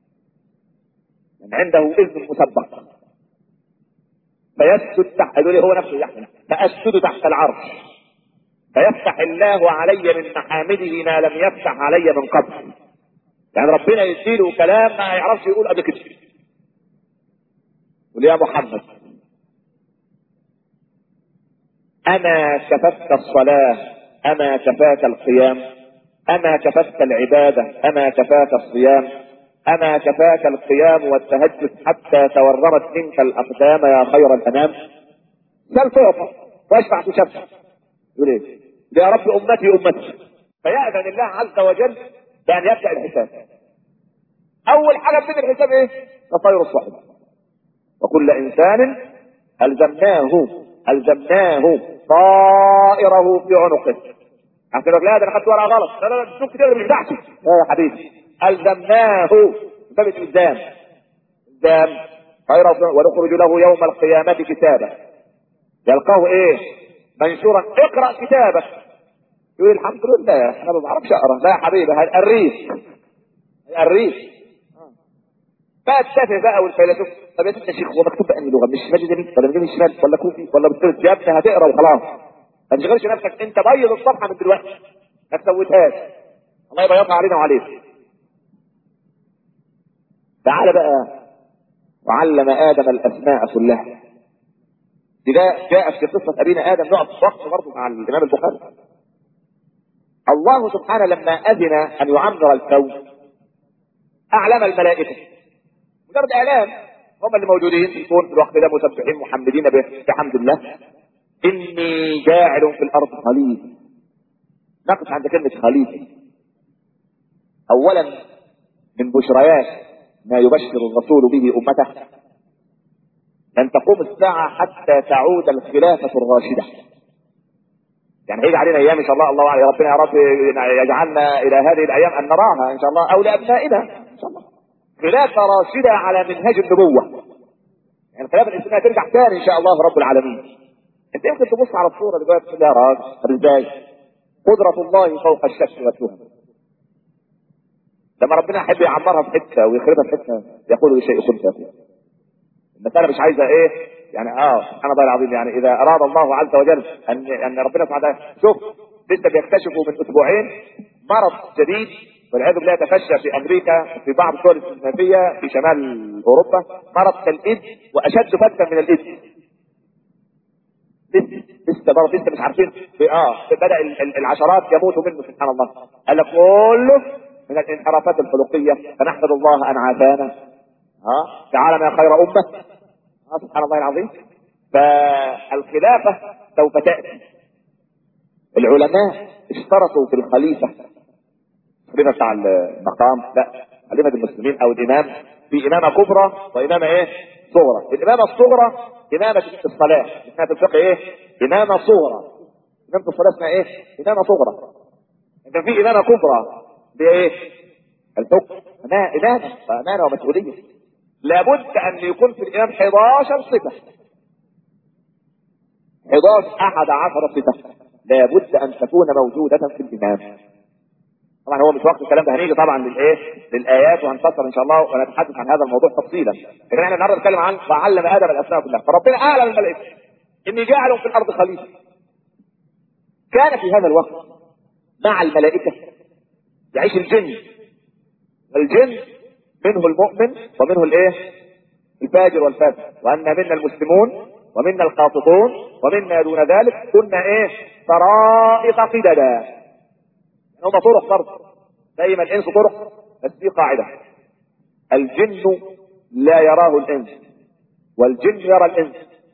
من عنده اذن مسبق فيسجد تحت هذول هو نفسه يحمل فاسجد تحت العرش فيفتح الله علي من محامده ما لم يفتح علي من قبل يعني ربنا يديله كلام ما يعرفش يقول قبل كده قل يا محمد أما كفتك الصلاة أما كفاك القيام أما كفتك العبادة أما كفاك الصيام أما كفاك القيام والتهجد حتى تورمت منك الأقدام يا خير الأنام سل تعطى واشفع تشفع يقول ايه يا رب أمتي أمتي فيأذن الله عز وجل بأن يبدأ الحساب أول حاجة من الحساب إيه؟ تطير الصحب وكل إنسان ألزمناه ألزمناه طائره في عنقه عشان لك لا ده انا خدت ورقه غلط لا لا لا شوف كده مش بتاعتي لا يا حبيبي الزمناه باب الالزام الزام خير ونخرج له يوم القيامه كتابا يلقاه ايه منشورا اقرا كتابك يقول الحمد لله انا ما بعرفش اقرا لا يا حبيبي هنقريك هنقريك فالتافه بقى والفيلسوف طب يا شيخ هو مكتوب بأني لغه مش مجدني ولا مجدني شمال ولا كوفي ولا بالثلث يا ابني هتقرا وخلاص ما تشغلش نفسك انت بيض الصفحه من دلوقتي ما تسويتهاش الله يبيضها علينا وعليك تعال بقى وعلم ادم الاسماء كلها دي جاء جاءت في قصه ابينا ادم نقف وقت برضه مع الامام البخاري الله سبحانه لما اذن ان يعمر الكون اعلم الملائكه مجرد اعلام هم اللي موجودين في الكون في الوقت ده مسبحين محمدين به بحمد الله اني جاعل في الارض خليفه نقف عند كلمه خليفه اولا من بشريات ما يبشر الرسول به امته لن تقوم الساعه حتى تعود الخلافه الراشده يعني هيجي علينا ايام ان شاء الله الله أعلم. يا ربنا يا رب يجعلنا الى هذه الايام ان نراها ان شاء الله او لابنائنا ان شاء الله خلافه راشده على منهاج النبوه يعني الخلافه الاسلاميه ترجع تاني ان شاء الله رب العالمين انت يمكن تبص على الصوره اللي جواها تقول يا راجل طب ازاي؟ قدرة الله فوق الشك والتهم. لما ربنا يحب يعمرها في حته ويخربها في حته يقول لشيء كن فيكون. المسألة مش عايزة ايه؟ يعني اه سبحان الله العظيم يعني اذا اراد الله عز وجل ان ان ربنا سبحانه وتعالى شوف لسه بيكتشفوا من اسبوعين مرض جديد والعياذ بالله تفشى في امريكا في بعض الدول الاسلاميه في شمال اوروبا مرض كالايدز واشد فتكا من الايدز لسه لسه برضه لسه مش عارفين اه بدا ال- ال- العشرات يموتوا منه سبحان الله قال لك كله من الانحرافات الخلقيه فنحمد الله ان عافانا اه تعالى يا خير امه اه سبحان الله العظيم فالخلافه سوف تاتي العلماء اشترطوا في الخليفه الخليفه بتاع المقام لا خليفه المسلمين او الامام في امامه كبرى وامامه ايه؟ صغرى الامامه الصغرى امامه الصلاه اسمها في الفقه ايه؟ امامه صغرى امامه الصلاه اسمها ايه؟ امامه صغرى انت في امامه كبرى دي ايه؟ الحكم أما- امامه وامانه ومسؤوليه لابد ان يكون في الامام 11 صفه 11 احد عشر صفه لابد ان تكون موجوده في الامام طبعا هو مش وقت الكلام ده هنيجي طبعا للايه؟ للايات وهنفسر ان شاء الله ونتحدث عن هذا الموضوع تفصيلا. لكن احنا النهارده بنتكلم عن وعلم ادم الاسماء كلها، فربنا اعلم الملائكه اني جاعل في الارض خليفه. كان في هذا الوقت مع الملائكه يعيش الجن والجن منه المؤمن ومنه الايه؟ الفاجر والفاسق وان منا المسلمون ومنا القاسطون ومنا دون ذلك كنا ايه؟ طرائق قددا هم طرق برضه زي ما الانس طرق بس في قاعده الجن لا يراه الانس والجن يرى الانس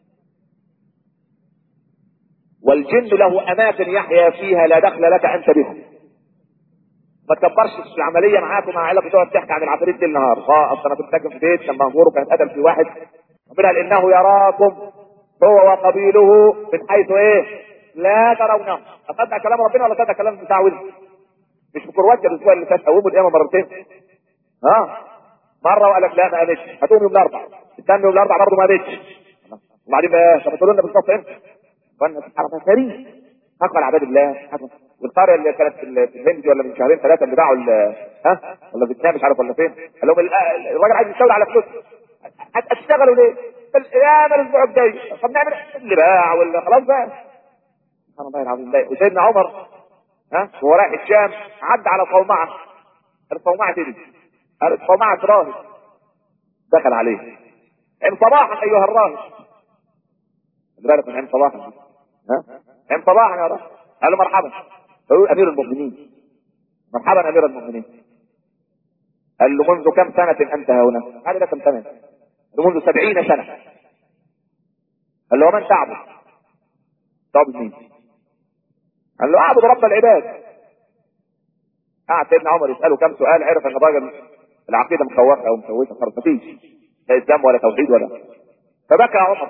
والجن له اماكن يحيا فيها لا دخل لك انت بها ما تكبرش العمليه معاك ومع عيلتك تقعد تحكي عن العفاريت دي النهار اه اصل انا كنت ساكن في بيت كان مهجور وكان اتقتل في واحد ربنا قال انه يراكم هو وقبيله من حيث ايه؟ لا ترونه اصدق كلام ربنا ولا صدق كلام بتاع ولد مش في كرواتيا الاسبوع اللي فات قوموا القيامه مرتين ها مره وقال لك لا ما قامتش هتقوم يوم الاربعاء استنى يوم الاربعاء برضه ما قامتش وبعدين بقى طب تقولوا لنا بالظبط امتى؟ قلنا سبحان الله فريق اقبل عباد الله حكم. والقريه اللي كانت في ال- في الهند دي ولا من شهرين ثلاثه اللي باعوا ال- ها ولا فيتنام مش عارف ولا فين قال لهم ال- الراجل عايز يستولي على فلوس هتشتغلوا ليه؟ قال يا الاسبوع الجاي طب نعمل إيه؟ اللي باع ولا خلاص بقى سبحان الله العظيم لا وسيدنا عمر ها وهو رايح الشام عدى على صومعه الصومعه تدي قالت صومعه راهب دخل عليه ان صباحا ايها الراهب خلي بالك من عين صباحا دي. ها ان صباحا يا رب قال له مرحبا فيقول امير المؤمنين مرحبا امير المؤمنين قال له منذ كم سنة أنت هنا؟ قال له كم سنة؟ قال له منذ سبعين سنة قال له ومن تعبد؟ تعبد مين؟ قال له اعبد رب العباد قعد سيدنا عمر يسأله كم سؤال عرف ان الراجل العقيدة مخوفة او مشوشة خالص مفيش لا اسلام ولا توحيد ولا فبكى عمر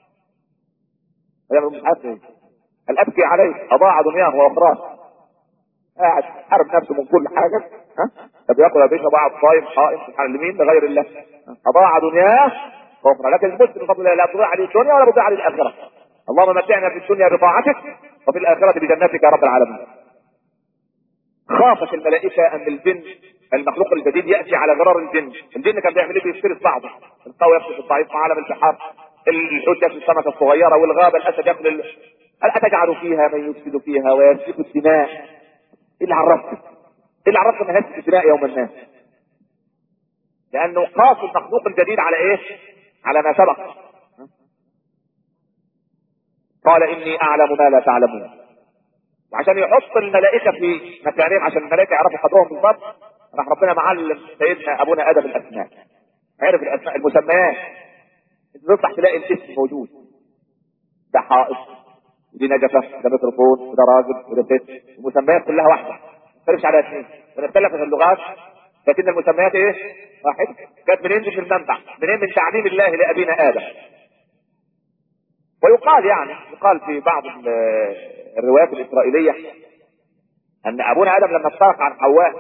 هي مش عارف ايه قال ابكي عليه اضاع دنياه واخراه قاعد حارب نفسه من كل حاجه ها طب ياكل يا باشا بعض صايم قائم سبحان لمين لغير الله اضاع دنياه واخرى لكن المسلم بفضل الله لا تضيع عليه الدنيا ولا تضيع عليه الاخره اللهم متعنا في الدنيا بطاعتك وفي الاخره بجنتك يا رب العالمين خافت الملائكه ان الجن المخلوق الجديد ياتي على غرار الجن الجن كان بيعمل ايه بيفترس بعضه القوي يفترس الضعيف في عالم البحار الحوت ياكل السمكه الصغيره والغابه الاسد ياكل ال... هل اتجعل فيها من يفسد فيها ويسفك الدماء ايه اللي عرفك ايه اللي عرفك ان هسفك الدماء يوم الناس لانه قاس المخلوق الجديد على ايه على ما سبق قال اني اعلم ما لا تعلمون وعشان يحط الملائكه في مكانهم عشان الملائكه يعرفوا قدرهم بالظبط راح ربنا معلم سيدنا ابونا ادم الاسماء عرف الاسماء المسميات انت تطلع تلاقي الاسم موجود ده حائط ودي نجفه ده ميكروفون وده راجل وده ست المسميات كلها واحده ما تختلفش على اثنين بنختلف في اللغات لكن المسميات ايه؟ واحده جت منين مش المنبع منين من تعليم الله لابينا ادم ويقال يعني يقال في بعض الروايات الاسرائيليه ان ابونا ادم لما افترق عن حواء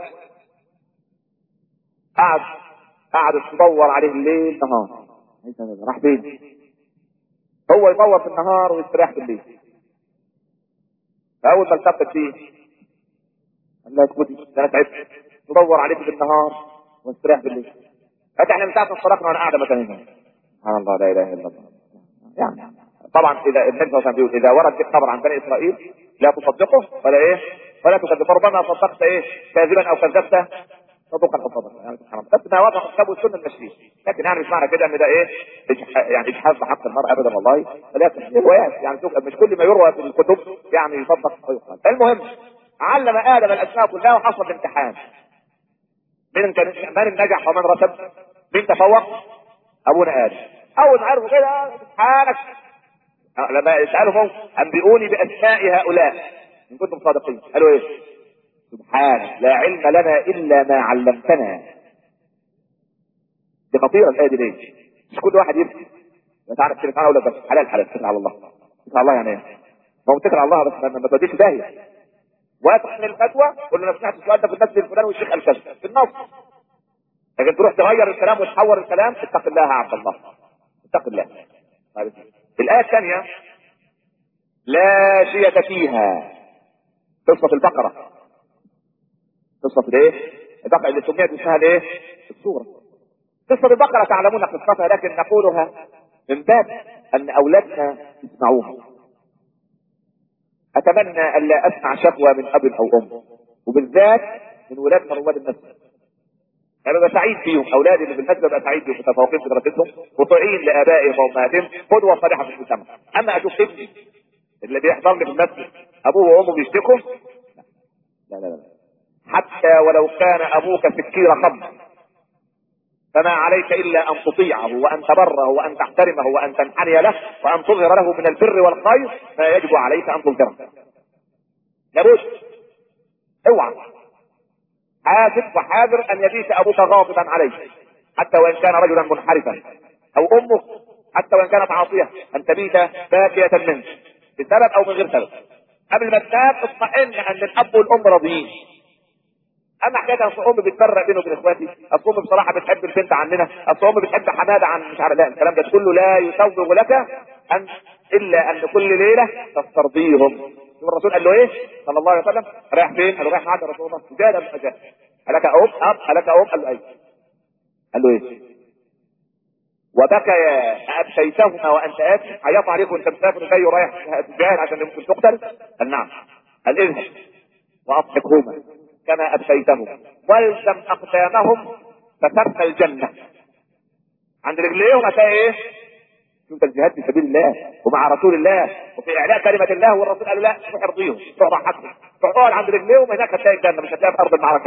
قعد قعد تدور عليه الليل نهار راح فين؟ هو يدور في النهار ويستريح بالليل فاول ما التقت فيه قال له اسكتي ده انا تعبت تدور عليك بالنهار واستريح بالليل قالت احنا من ساعه ما اتفرقنا وانا قاعده مكاننا سبحان الله لا اله الا الله يعني طبعا اذا النبي صلى الله عليه وسلم بيقول اذا ورد في خبر عن بني اسرائيل لا تصدقه ولا ايه ولا تكذب فربما صدقت ايه كاذبا او كذبت صدقا او صدقا يعني سبحان الله بس ما وافق الكتاب والسنه المشهير لكن يعني مش معنى كده ان ده ايه إجح- يعني اجحاف بحق المرء ابدا والله ولكن في روايات يعني شوف مش كل ما يروى في الكتب يعني يصدق ويقال المهم علم ادم الاسماء كلها وحصل الامتحان من كان من نجح ومن رسب مين تفوق ابونا ادم اول ما عرفوا كده سبحانك لما يسالهم انبئوني باسماء هؤلاء ان كنتم صادقين قالوا ايه سبحانك لا علم لنا الا ما علمتنا دي خطيره الايه دي ليه؟ مش كل واحد يفتي انت عارف تتكلم عنها ولا بس حلال حلال تتكل على الله تتكل على الله يعني ايه؟ ما هو تتكل على الله بس ما ما توديش داهيه واثق من الفتوى قول له انا سمعت السؤال ده في المسجد الفلاني والشيخ قال كذا في النص لكن تروح تغير الكلام وتحور الكلام اتق الله يا عبد الله اتق الله طيب. الآية الثانية لا شية فيها قصة البقرة قصة الايه؟ البقرة اللي سميت اسمها الايه؟ السورة قصة البقرة تعلمون قصتها لكن نقولها من باب أن أولادنا يسمعوها أتمنى أن لا أسمع شكوى من أب أو أم وبالذات من ولادنا رواد المسجد انا ببقى سعيد فيهم اولادي اللي في المسجد ببقى سعيد بيهم متفوقين في دراستهم مطيعين لابائهم وامهاتهم قدوه صالحه في المجتمع اما اشوف ابني اللي بيحضر لي في المسجد ابوه وامه بيشتكوا لا لا لا حتى ولو كان ابوك سكير خمر فما عليك الا ان تطيعه وان تبره وان تحترمه وان تنحني له وان تظهر له من البر والخير ما يجب عليك ان تظهره لابد اوعى حاسب وحاذر ان يبيت ابوك غاضبا عليك حتى وان كان رجلا منحرفا او امك حتى وان كانت عاصيه ان تبيت باكيه منه بسبب او من غير سبب قبل ما تنام اطمئن ان الاب والام راضيين اما حكايه اصل الام بتفرق بينه وبين اخواتي اصل الام بصراحه بتحب البنت عننا اصل الام بتحب حماده عن مش عارف لا الكلام ده كله لا يسوغ لك ان الا ان كل ليله تسترضيهم شوف الرسول قال له ايه صلى الله عليه وسلم رايح فين؟ قال له رايح معاك يا رسول الله جاد ام اجاد الك ام اب الك ام قال له ايه قال له ايه وبكيا أبكيتهما وأنت آتي عيط عليك وأنت مسافر جاي ورايح تجاهد عشان يمكن تقتل؟ قال نعم قال اذهب وأضحكهما كما أبكيتهم والزم أقدامهم فتبقى الجنة عند رجليهم هتلاقي إيه؟ شوف الجهاد في سبيل الله ومع رسول الله وفي اعلاء كلمه الله والرسول قال له لا روح ارضيهم روح ضحكهم روح اقعد عند رجليهم هناك هتلاقي الجنه مش هتلاقيها في ارض المعركه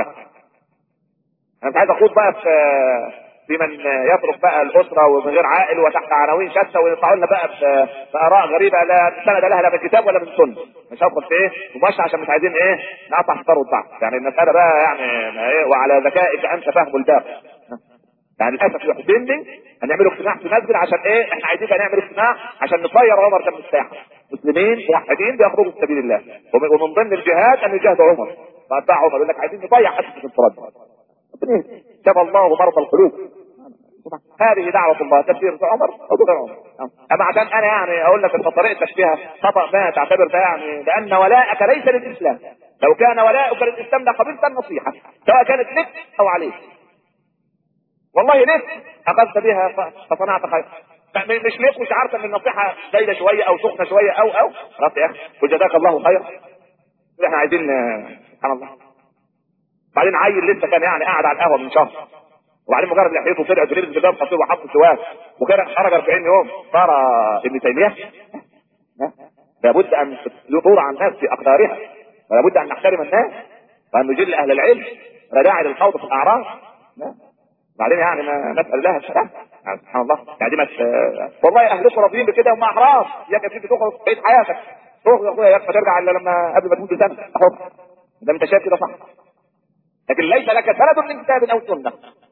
انا مش عايز اخوض بقى في في من يترك بقى الاسره ومن غير عائل وتحت عناوين شتى ويطلعوا لنا بقى ب- باراء غريبه لا سند لها لا من كتاب ولا من سنه مش هدخل في ايه مباشر عشان مش عايزين ايه نقطع ستار والضعف يعني المساله بقى يعني ما ايه وعلى ذكائك انت فهم الباقي يعني للاسف يحزنني هنعملوا اجتماع في مسجد عشان ايه احنا عايزين بقى نعمل اجتماع عشان نطير عمر ده من الساحه مسلمين موحدين بيخرجوا في سبيل الله ومن ومن ضمن الجهاد ان يجاهد عمر فاتباع عمر يقول لك عايزين نضيع حد في الانفراد ربنا يهدي. شفى الله مرضى القلوب هذه دعوة الله تفسير في عمر أو غير عمر أما عشان أنا يعني أقول لك أن طريقتك فيها خطأ ما تعتبر ده يعني لأن ولاءك ليس للإسلام لو كان ولاؤك للإسلام لقبلت النصيحة سواء كانت لك أو عليك والله لك أخذت بها ف- فصنعت خير م- مش ليك مش عارفة ان النصيحة زايدة شوية أو سخنة شوية أو أو خلاص يا أخي وجزاك الله خير احنا عايزين آه، سبحان الله بعدين عيل لسه كان يعني قاعد على القهوة من شهر وبعدين مجرد لحيته طلعت ولبس جدار خطير وحط سواك وكان خرج 40 يوم صار ابن تيميه ها؟ لابد ان تدور الناس في اقدارها ولابد ان نحترم الناس وان نجل اهل العلم لا داعي للخوض في الاعراض ها؟ بعدين يعني ما نسال الله السلام يعني سبحان الله يعني دي مت... والله اهلكم راضيين بكده هم احرار ياك يا سيدي تخرج بقيت حياتك تخرج يا اخويا ياك ما ترجع الا لما قبل ما تموت بسنه احط ده انت شايف كده صح لكن ليس لك سند من كتاب او سنه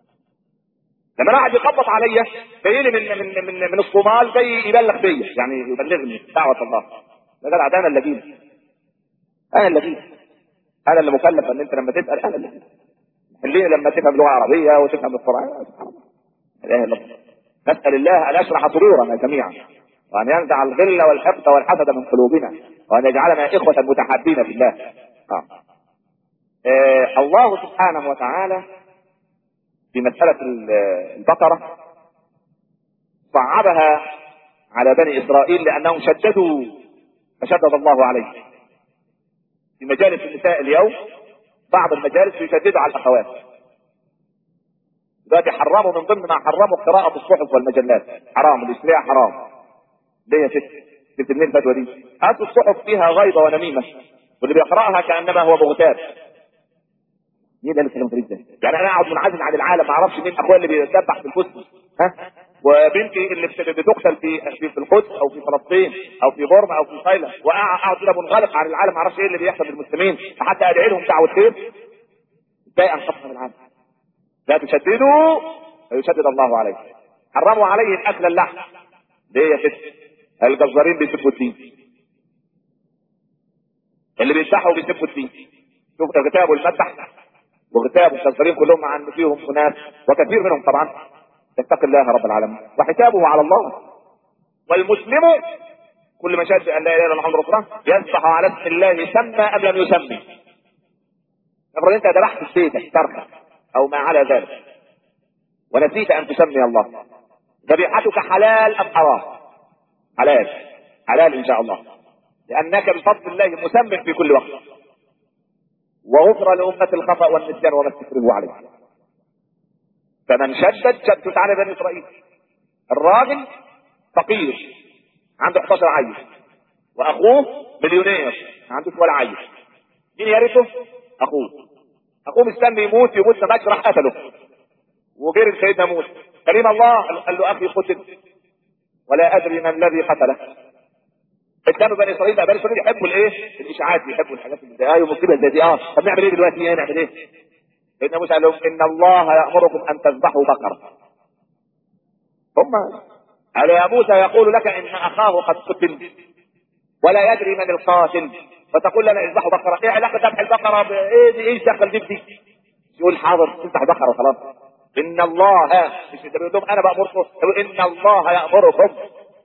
لما انا قاعد يخبط عليا جاي لي من من من من الصومال جاي يبلغ بيا يعني يبلغني دعوه الله يا جدع ده انا اللي اجيب انا اللي اجيب انا اللي مكلف ان انت لما تسال انا اللي اجيب اللي لما تفهم لغه عربيه وتفهم القران سبحان الله لا اله الا الله نسال الله ان يشرح صدورنا جميعا وان ينزع الغل والحقد والحسد من قلوبنا وان يجعلنا اخوه متحابين في الله آه. آه الله سبحانه وتعالى في مسألة البقرة صعبها على بني إسرائيل لأنهم شددوا فشدد الله عليه في مجالس النساء اليوم بعض المجالس يشددوا على الأخوات دلوقتي حرموا من ضمن ما حرموا قراءة الصحف والمجلات حرام الاشتراء حرام ليه يا ست جبت منين الفتوى دي؟ هاتوا الصحف فيها غيبة ونميمة واللي بيقرأها كأنما هو بغتات مين ده اللي كلام غريب ده؟ يعني انا اقعد منعزل عن العالم ما اعرفش مين اخويا اللي بيسبح في القدس ها؟ وبنتي اللي بت- بتقتل في في في القدس او في فلسطين او في بورما او في تايلاند واقعد كده منغلق عن العالم ما اعرفش ايه اللي بيحصل للمسلمين حتى ادعي لهم دعوه خير ازاي انقذهم من العالم؟ لا تشددوا فيشدد الله عليكم حرموا عليه اكل اللحم ليه يا ست؟ الجزارين بيسبوا الدين اللي بيذبحوا بيسبوا الدين شوف غتاب والمذبح وغتاب الكافرين كلهم مع ان فيهم اناس وكثير منهم طبعا يتقي الله رب العالمين وحسابه على الله والمسلم كل ما شهد ان لا اله الا الله محمد رسول الله يذبح على اسم الله سمى ام لم يسمي افرض انت ذبحت في بيتك تركه او ما على ذلك ونسيت ان تسمي الله ذبيحتك حلال ام حرام حلال حلال ان شاء الله لانك بفضل الله مسمى في كل وقت وغفر لأمة الخطأ والنسيان وما استكرهوا عليه فمن شدد شدت على بني إسرائيل الراجل فقير عنده 11 عيل وأخوه مليونير ما عندوش ولا عيل مين يرثه؟ أخوه أخوه مستني يموت يموت ما ماتش راح قتله وجري سيدنا موسى كريم الله قال له أخي قتل ولا أدري من الذي قتله كانوا بني اسرائيل بقى بني اسرائيل يحبوا الايه؟ الاشاعات يحبوا الحاجات اللي زي ايوه مصيبه زي دي اه طب نعمل ايه دلوقتي ايه نعمل ايه؟ سيدنا موسى قال لهم ان الله يامركم ان تذبحوا بقره ثم قال يا موسى يقول لك ان اخاه قد قتل ولا يدري من القاتل فتقول لنا اذبحوا بقره ايه علاقه ذبح البقره بايه دي ايش دخل دي بدي؟ يقول حاضر تذبح بقره خلاص ان الله مش انت بيقول لهم انا بامركم يقول ان الله يامركم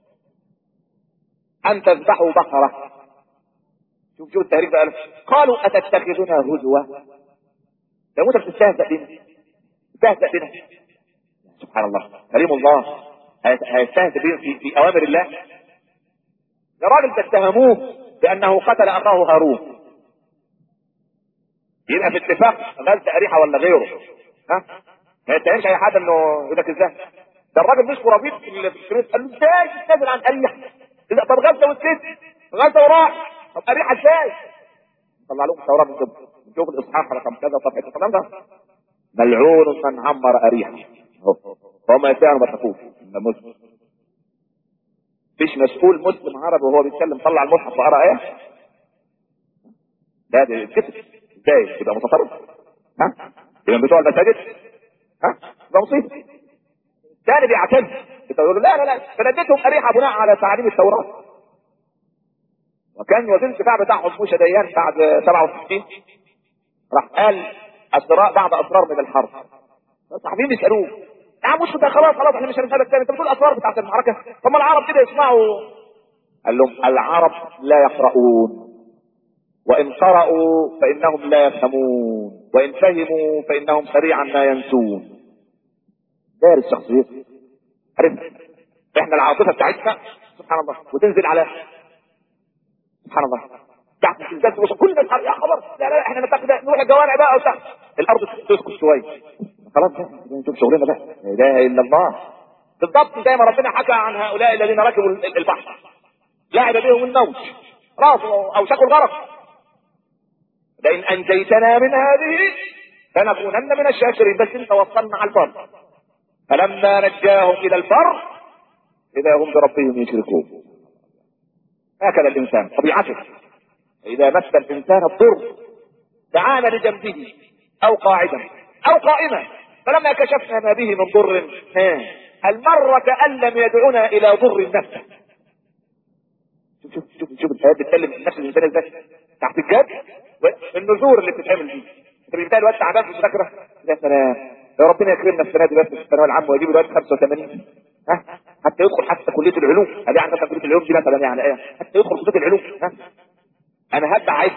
أن تذبحوا بقرة شوف شوف التاريخ بقى قالوا أتتخذنا هزوا ده موسى بتستهزأ بنا بتستهزأ بنا سبحان الله كريم الله هيستهزأ بنا في, في أوامر الله يا راجل تتهموه بأنه قتل أخاه هارون يبقى في اتفاق غزة أريحة ولا غيره ها ما يتهمش أي حد إنه يقول لك إزاي ده الراجل مش ربيط في الشريط قال له ازاي تنزل عن اريح اذا طب غزه وسكت غزه وراح طب اريح ازاي طلع لهم التوراه من كده نشوف الاصحاح رقم كذا صفحه الكلام ده ملعون من عمر اريحا هو ما يسأل ما تقول ده مسلم مش مسؤول مسلم عربي وهو بيتكلم طلع المصحف وقرا ايه لا ده كتب ازاي يبقى متطرف ها يبقى بتوع المساجد ها ده مصيبه تاني بيعتمد يقول له لا لا لا فنديتهم اريحه بناء على تعليم التوراه وكان وزير الدفاع بتاعهم موسى ديان بعد 67 راح قال اسرار بعض اسرار من الحرب الصحفيين بيسالوه يا عم ده خلاص خلاص احنا مش هنسالك تاني انت بتقول اسرار بتاعت المعركه طب ما العرب كده يسمعوا قال لهم العرب لا يقرؤون وان قرأوا فانهم لا يفهمون وان فهموا فانهم سريعا ما ينسون دارس شخصيته عرفت احنا العاطفه بتاعتنا سبحان الله وتنزل على سبحان الله تحت الزلزال وصل كل الناس يا خبر لا لا احنا نتاخد نروح الجوامع بقى وتحت الارض تسكت شويه خلاص بقى نشوف شغلنا بقى لا اله الا الله بالضبط زي ما ربنا حكى عن هؤلاء الذين ركبوا البحر لعب بهم الموت راسوا او شكوا الغرق لئن انجيتنا من هذه لنكونن من الشاكرين بس انت وصلنا على البر فلما نجاهم الى البر اذا هم بربهم يشركون هكذا الانسان طبيعته اذا مس الانسان الضر تعال لجنبه او قاعدا او قائما فلما كشفنا ما به من ضر هل مر كان لم يدعنا الى ضر نفسه شوف شوف شوف شوف الايات بتتكلم عن نفس الانسان ازاي تحت الجد النذور اللي بتتعمل دي انت بتلاقي الواد تعبان في المذاكره يا سلام يا ربنا يكرمنا السنه دي بس في الثانويه العامه ويجيب الواد 85 ها حتى يدخل حتى كليه العلوم ادي عندك كليه العلوم دي مثلا يعني ايه حتى يدخل كليه العلوم ها انا هبدا عايز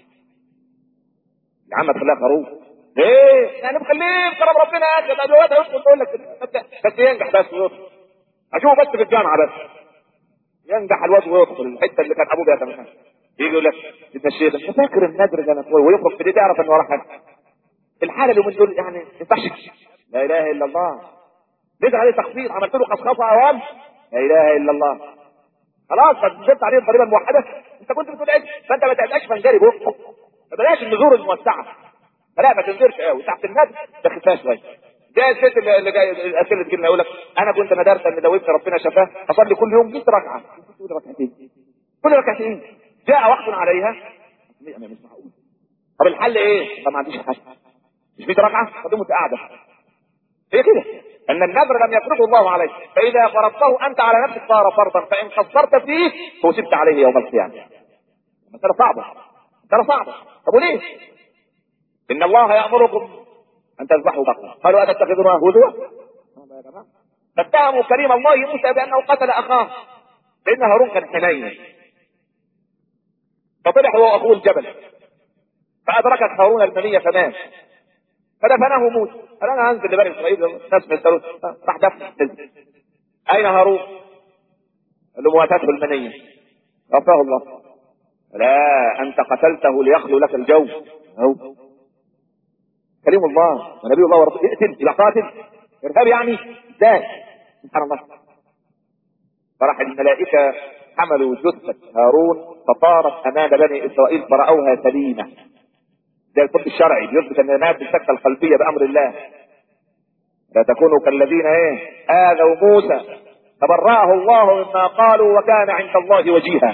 يا عم تخليها خروف ايه يعني مخليه كرم ربنا يا اخي ده الواد هيدخل يقول لك بس ينجح بس ويدخل اشوفه بس في الجامعه بس ينجح الواد ويدخل الحته اللي كان ابوه بيتمناها يجي يقول لك انت الشيخ انت فاكر النادر ده انا ويخرج في دي تعرف ان وراه حاجه الحاله اللي من دول يعني ما ينفعش لا اله الا الله نزل عليه تخفيض عملت له خصخصه اوام لا اله الا الله خلاص نزلت عليه الضريبه الموحده انت كنت بتقول ايه فانت ما تبقاش فنجري بقى ما بلاش النذور الموسعه لا ما تنزلش قوي تحت النادي ده خفاها شويه ده الست اللي جاي الاسئله اللي تجيلنا يقول لك انا كنت مدرسه ان دوبت ربنا شفاه اصلي كل يوم 100 ركعه كل ركعتين كل ركعتين جاء وقت عليها مش معقول طب الحل ايه؟ طب ما عنديش حل مش 100 ركعه طب انت قاعده هي كده ان النذر لم يفرضه الله عليك فاذا فرضته انت على نفسك صار فرضا فان قصرت فيه فوسبت عليه يوم القيامه مساله صعبه مساله صعبه طب وليه؟ ان الله يامركم ان تذبحوا بقره قالوا اتتخذونها هزوا فاتهموا كريم الله موسى بانه قتل اخاه لان هارون كان حنين فطلع هو واخوه الجبل فادركت هارون المنيه فمات فدفنه موسى قال انا هنزل لبني اسرائيل الناس بيسالون راح دفن اين هارون؟ قال له مواتته المنيه غفاه الله لا انت قتلته ليخلو لك الجو أو. كريم الله ونبي الله ورسوله اقتل يبقى قاتل ارهاب يعني ازاي سبحان الله فراح الملائكه حملوا جثه هارون فطارت امام بني اسرائيل فراوها سليمه ده الطب الشرعي بيثبت ان مات بالسكته القلبيه بامر الله لا تكونوا كالذين ايه اذوا موسى فبرأه الله مما قالوا وكان عند الله وجيها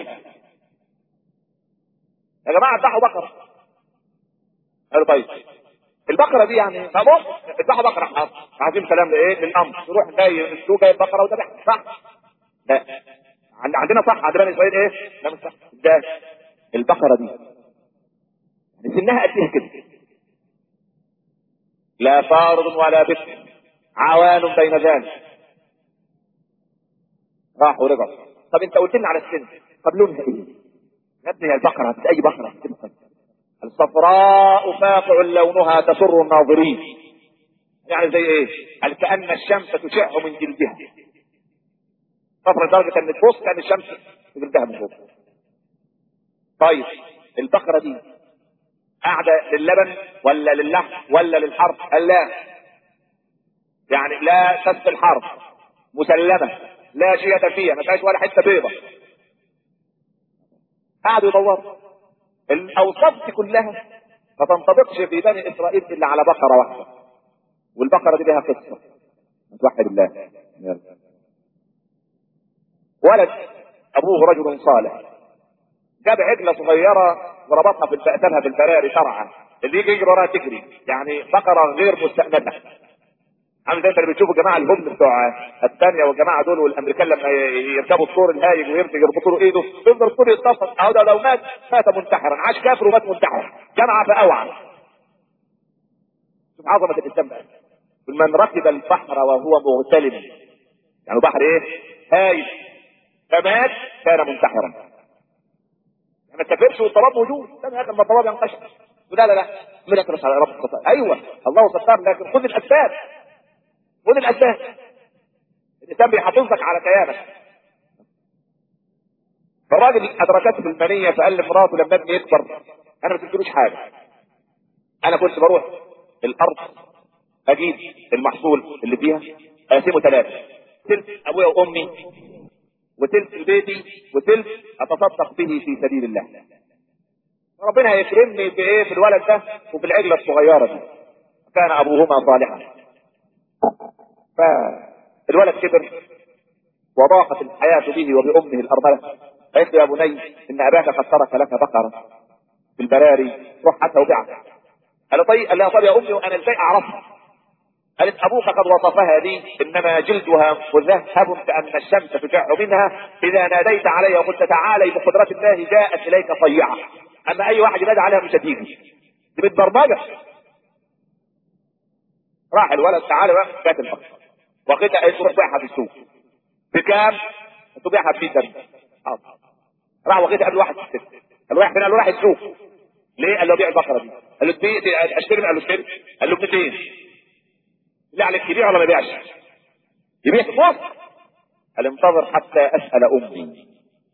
يا جماعه اذبحوا بقره قالوا طيب البقره دي يعني طب اذبحوا بقره حاضر عايزين كلام لايه للامر تروح جاي السوق جايب بقره وذبحها صح لا عندنا صح عندنا بني اسرائيل ايه لا مش صح ده البقره دي يعني سنها قد ايه كده لا فارض ولا بكر عوان بين ذلك راح ورجع طب انت قلت لنا على السن طب لونها ايه يا ابني هي البقره اي بقره الصفراء فاقع لونها تسر الناظرين يعني زي ايه قال كأن الشمس تشع من جلدها صفرة لدرجة ان تبص كأن الشمس في جلدها من فوق طيب البقرة دي قاعدة للبن ولا للحم ولا للحرث قال لا يعني لا تسقي الحرث مسلمه لا شيء فيها ما فيهاش ولا حته بيضه قعدوا يدوروا الاوصاف دي كلها ما تنطبقش في بني اسرائيل الا على بقره واحده والبقره دي لها قصه توحد الله يلا. ولد ابوه رجل صالح جاب عجله صغيره وربطها في بأسلها في البراري شرعا اللي يجي يجري وراها تجري يعني بقره غير مستأنسه عامل زي انت اللي بتشوف الجماعه الهبل بتوع الثانيه والجماعه دول والامريكان لما يركبوا الطور الهايج ويرتج يربطوا له ايده يفضل الطور يتصل اهو ده لو مات مات منتحرا عاش كافر ومات منتحرا جمع فاوعى شوف عظمه الاسلام بقى من ركب البحر وهو مغتلم يعني بحر ايه؟ هايج فمات كان منتحرا يعني ما تكفرش والطلاب موجود استنى يا اخي لما الطلاب ينقشر لا لا لا من يكرس على رب الستار ايوه الله ستار لكن خذ الاسباب خذ الاسباب الانسان بيحافظك على كيانك فالراجل ادركته المنيه فقال لمراته لما ابني يكبر انا ما تديلوش حاجه انا كنت بروح الارض اجيب المحصول اللي فيها اقسمه ثلاثه ثلث ابويا وامي وثلث بيتي وثلث اتصدق به في سبيل الله ربنا هيكرمني بايه في الولد ده وفي العجله الصغيره دي كان ابوهما صالحا فالولد كبر وضاقت الحياه به وبامه الارمله قالت له يا بني ان اباك قد ترك لك بقره في البراري روح حتى وبيعها قال له طيب قال لها طب يا امي وانا ازاي اعرفها قالت ابوك قد وصفها لي انما جلدها مذهب كان الشمس تشع منها اذا ناديت علي وقلت تعالي بقدره الله جاءت اليك صيعه اما اي واحد ينادي عليها مش هتيجي دي متبرمجه راح الولد تعالى بقى جات البقره وقيت قالت روح بيعها في السوق بكام؟ قلت له بيعها ب 100 درهم حاضر راح وقيت قبل واحد في السوق قال له رايح فين؟ قال له رايح السوق ليه؟ قال له بيع البقره دي قال له دي اشتري قال له اشتري قال له ب 200 اللي عليك يبيع ولا ما يبيعش؟ يبيع في مصر قال انتظر حتى اسال امي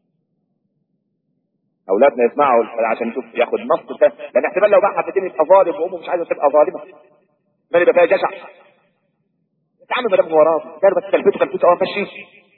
اولادنا يسمعوا عشان يشوف ياخد نص ده لان احتمال لو باعها في يبقى ظالم وامه مش عايزه تبقى ظالمه ما يبقى فيها جشع يا عم ما دام هو راضي كان بس كلفته كلفته اه مشي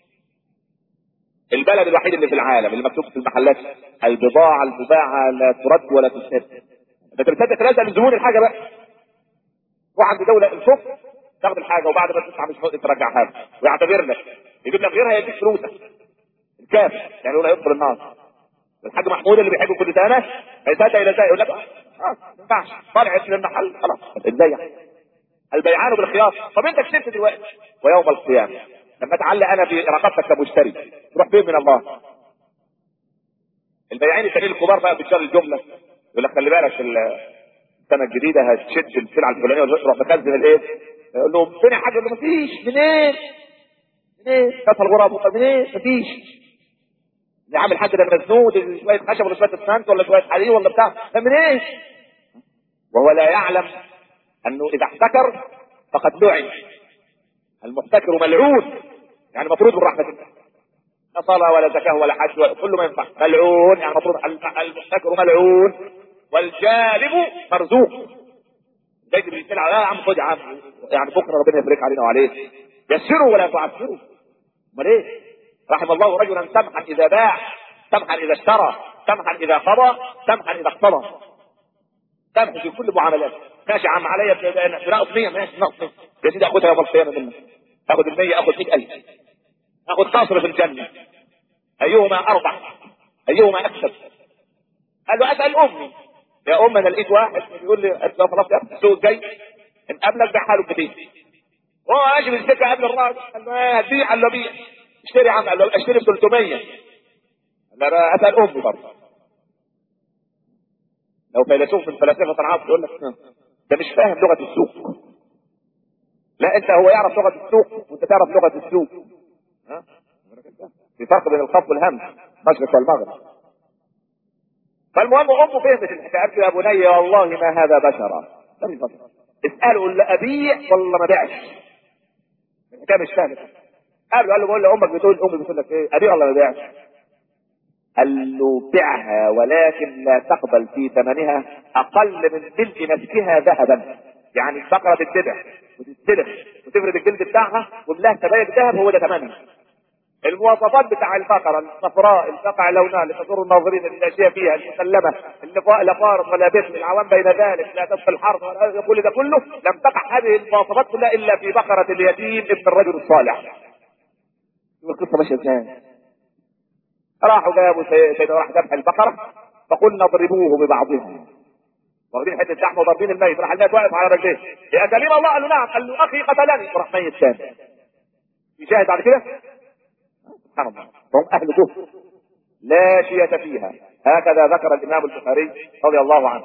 البلد الوحيد اللي في العالم اللي مكتوب في المحلات البضاعه المباعه لا ترد ولا تسد انت بتصدق تنزل لزبون الحاجه بقى روح عند دوله الكفر تاخد الحاجه وبعد ما تدفع مش فاضي ترجعها له ويعتبر لك يجيب لك غيرها يديك فلوسك الكافر يعني يقول هيدخل النار الحاج محمود اللي بيحب كل سنه هيصدق الى ازاي يقول لك اه ما ينفعش طلعت من المحل خلاص ازاي يعني البيعان بالخيار طب انت كسبت دلوقتي ويوم القيامه لما تعلق انا في رقبتك كمشتري تروح فين من الله البياعين التانيين الكبار بقى بتشتري الجمله يقول لك خلي بالك السنه الجديده هتشد السلعه الفلانيه وتروح مخزن الايه يقول لهم فين يا حاج يقول له مفيش منين منين كسر الغراب منين مفيش اللي عامل حاجه ده مزنود شويه خشب ولا شويه اسمنت ولا شويه حديد ولا بتاع ده منين وهو لا يعلم انه اذا احتكر فقد لعن المحتكر ملعون يعني مطرود من رحمه الله لا صلاه ولا زكاه ولا حج ولا كله ما ينفع ملعون يعني مطرود المحتكر ملعون والجالب مرزوق زي اللي بيسال على يا عم خد يا عم يعني بكره ربنا يبارك علينا وعليك يسروا ولا تعسروا امال ايه رحم الله رجلا سمحا اذا باع سمحا اذا اشترى سمحا اذا قضى سمحا اذا اقتضى سمح في كل معاملاته ماشي يا عم عليا بناقص 100 ماشي ناقص 100 يا سيدي اخدها يوم القيامه منك اخد ال 100 اخد 100000 اخد قصر في الجنه ايهما اربح ايهما اكسب قال له اسال امي يا ام انا لقيت واحد بيقول لي لو خلاص يا السوق الجاي نقابلك بيع حاله ب 200 وهو ماشي بالسكه قبل الراجل قال له ايه هتبيع قال له بيع اشتري يا عم قال له اشتري ب 300 قال له اسال امي برضه لو فيلسوف من فلاسفه العصر يقول لك ده مش فاهم لغه السوق لا انت هو يعرف لغه السوق وانت تعرف لغه السوق ها في فرق بين الخف والهمز المشرق والمغرب فالمهم امه فهمت الحكايه قالت يا بني والله ما هذا بشرا لم بشر اساله لا ابيع ولا ما بيعش الحكايه مش فاهمه قال له قال له بقول لامك بتقول امي بتقول لك ايه ابيع ولا ما بيعش قال له بعها ولكن لا تقبل في ثمنها اقل من ملء نفسها ذهبا يعني البقره تتذبح وتتسلخ وتفرد الجلد بتاعها وتملاها سبايك ذهب هو ده ثمنها المواصفات بتاع البقرة الصفراء الفقع لونها لتضر الناظرين الاشياء فيها المسلمة اللي لا فارض ولا بثم العوام بين ذلك لا تدخل الحرب ولا كل ده كله لم تقع هذه المواصفات كلها الا في بقرة اليتيم ابن الرجل الصالح القصة ماشية ازاي راحوا جابوا سيدنا راح ذبح البقرة فقلنا اضربوه ببعضهم واخدين حته لحم وضاربين الميت راح الميت واقف على رجليه يا كريم الله قال له نعم قال له اخي قتلني راح ميت ثاني يشاهد على كده سبحان الله هم اهل كفر لا شية فيها هكذا ذكر الامام البخاري رضي الله عنه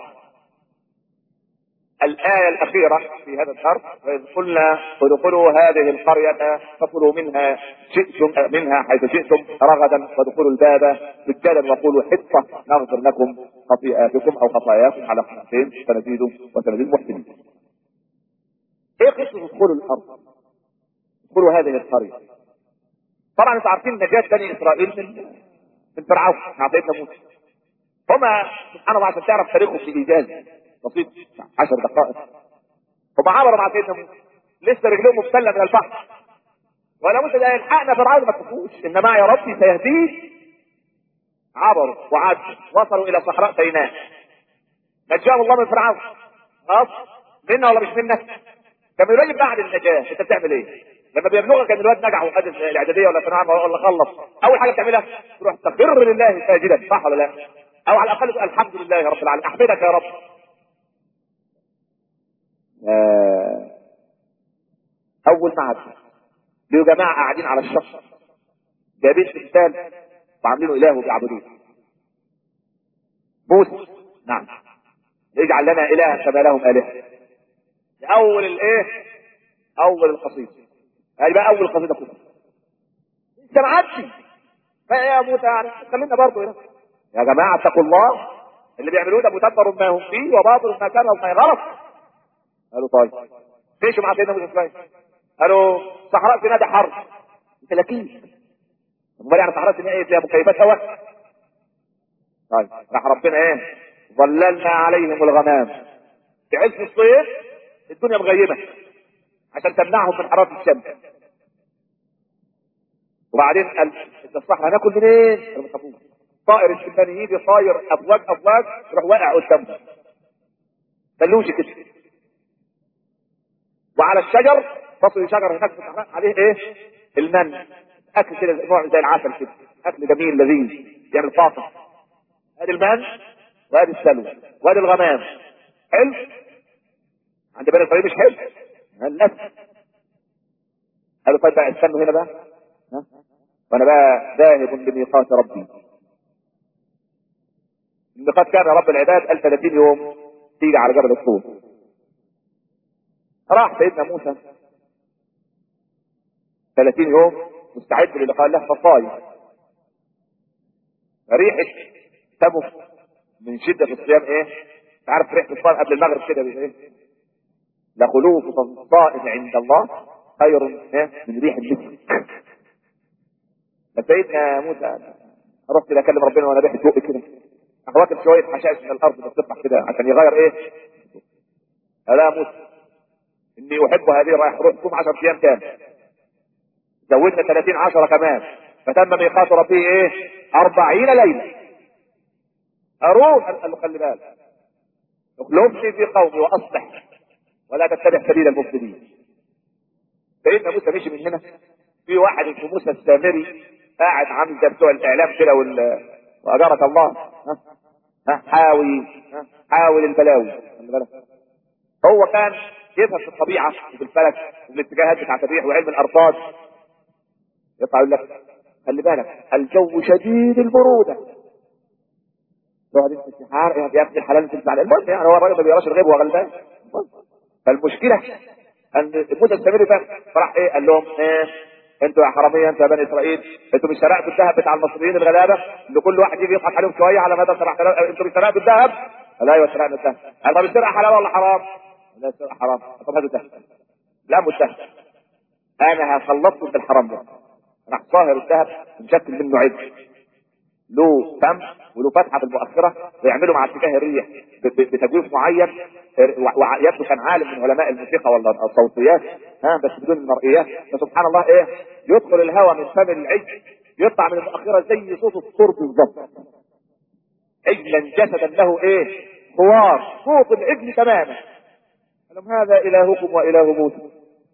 الآية الأخيرة في هذا الحرف وإذ قلنا ادخلوا هذه القرية فكلوا منها شئتم منها حيث شئتم رغدا وادخلوا الباب سجدا وقولوا حطة نغفر لكم خطيئاتكم أو خطاياكم على خمسين فنزيد وسنزيد محسنين. إيه قصة ادخلوا الأرض؟ ادخلوا هذه القرية. طبعا انتم عارفين نجاة بني إسرائيل من من فرعون مع سيدنا موسى. هما سبحان الله عشان تعرف تاريخهم في إيجاز بسيط عشر دقائق هم عبروا مع سيدنا موسى لسه رجلهم مبتله من البحر ولا موسى ده يلحقنا فرعون ما تخافوش ان معي ربي سيهديه عبروا وعادوا وصلوا الى صحراء سيناء نجاهم الله من فرعون خلاص منا ولا مش منك كان يراجع بعد النجاه انت بتعمل ايه؟ لما بيبلغك ان الواد نجح وخد الاعداديه ولا ثانويه ولا خلص اول حاجه بتعملها تروح تستغفر لله ساجدا صح ولا لا؟ او على الاقل تقول الحمد لله رب العالمين احمدك يا رب آه اول ما عدوا لقوا جماعه قاعدين على الشط جايبين تمثال وعاملينه اله وبيعبدوه موسى نعم اجعل لنا الها كما لهم الهه اول الايه اول القصيده هذه بقى اول قصيده كلها انت ما عادش فيا موسى يعني خلينا برضه هنا يا جماعه اتقوا الله اللي بيعملوه ده مدبر ما هم فيه وباطل ما كان وما غلط قالوا طيب مشوا مع سيدنا موسى شويه قالوا صحراء سيناء ده حر تلاكيك امال يعني صحراء سيناء ايه فيها مكيفات هواء طيب راح ربنا ايه ظللنا عليهم الغمام في عز الصيف الدنيا مغيمه عشان تمنعهم من حراره الشمس وبعدين قال انت الصحراء هناكل منين؟ قالوا ما طائر الشمال يجي طاير افواج افواج يروح واقع قدامهم بلوش كده وعلى الشجر تصل شجر هناك في الصحراء عليه ايه المن اكل كده نوع زي العسل كده اكل جميل لذيذ يعمل فاصل ادي المن وادي السلوى وادي الغمام حلو عند بني اسرائيل مش حلو النفس قالوا طيب بقى استنوا هنا بقى ها وانا بقى ذاهب لميقات ربي الميقات كان رب العباد قال 30 يوم تيجي على جبل الطور راح سيدنا موسى 30 يوم مستعد للقاء الله فصايم ريحة تمه من شدة الصيام ايه؟ عارف ريحة الصائم قبل المغرب كده ايه؟ لخلوف الصائم عند الله خير إيه؟ من ريح المسك فسيدنا موسى رحت كده اكلم ربنا وانا بحث بقي كده واكل شويه حشائش من الارض بتطلع كده عشان يغير ايه؟ قال يا موسى اني احب هذه الرائحه روح تصوم 10 ايام كامل زودنا 30 10 كمان فتم ميقات ربه ايه 40 ليله اروح قال له خلي بالك اخلفني في قومي واصلح ولا تتبع سبيل المفسدين سيدنا موسى مشي من هنا في واحد اسمه موسى السامري قاعد عامل زي بتوع الاعلام كده وال واجرك الله ها ها حاوي ها حاول البلاوي خلي بالك هو كان يفهم في الطبيعه وفي الفلك وفي الاتجاهات بتاعت الريح وعلم الارصاد يطلع يقول لك خلي بالك الجو شديد البروده تقعد انت تحار يا ابن الحلال انت تزعل المهم يعني هو الراجل ما بيقراش الغيب وهو غلبان فالمشكله ان موسى السامري فراح ايه قال لهم ايه انتوا يا حراميه انتوا يا بني اسرائيل انتوا مش سرقتوا الذهب بتاع المصريين الغلابه اللي كل واحد يجي يضحك عليهم شويه على مدى 7000 انتوا مش سرقتوا الذهب؟ قال ايوه سرقنا الذهب قال طب السرقه حلال ولا حرام؟ لا السرقه حرام طب هاتوا الذهب لا متهم انا هخلصكم بالحرام ده راح صاهر الذهب مشكل منه عز له فم وله فتحه في المؤخره ويعملوا مع اتجاه الريح ب- ب- بتجويف معين ويبدو كان عالم من علماء الموسيقى ولا الصوتيات ها بس بدون المرئيات فسبحان الله ايه يدخل الهواء من فم العجل يطلع من المؤخره زي صوت الصرب بالظبط عجلا جسدا له ايه خوار صوت العجل تماما قال لهم هذا الهكم واله موسى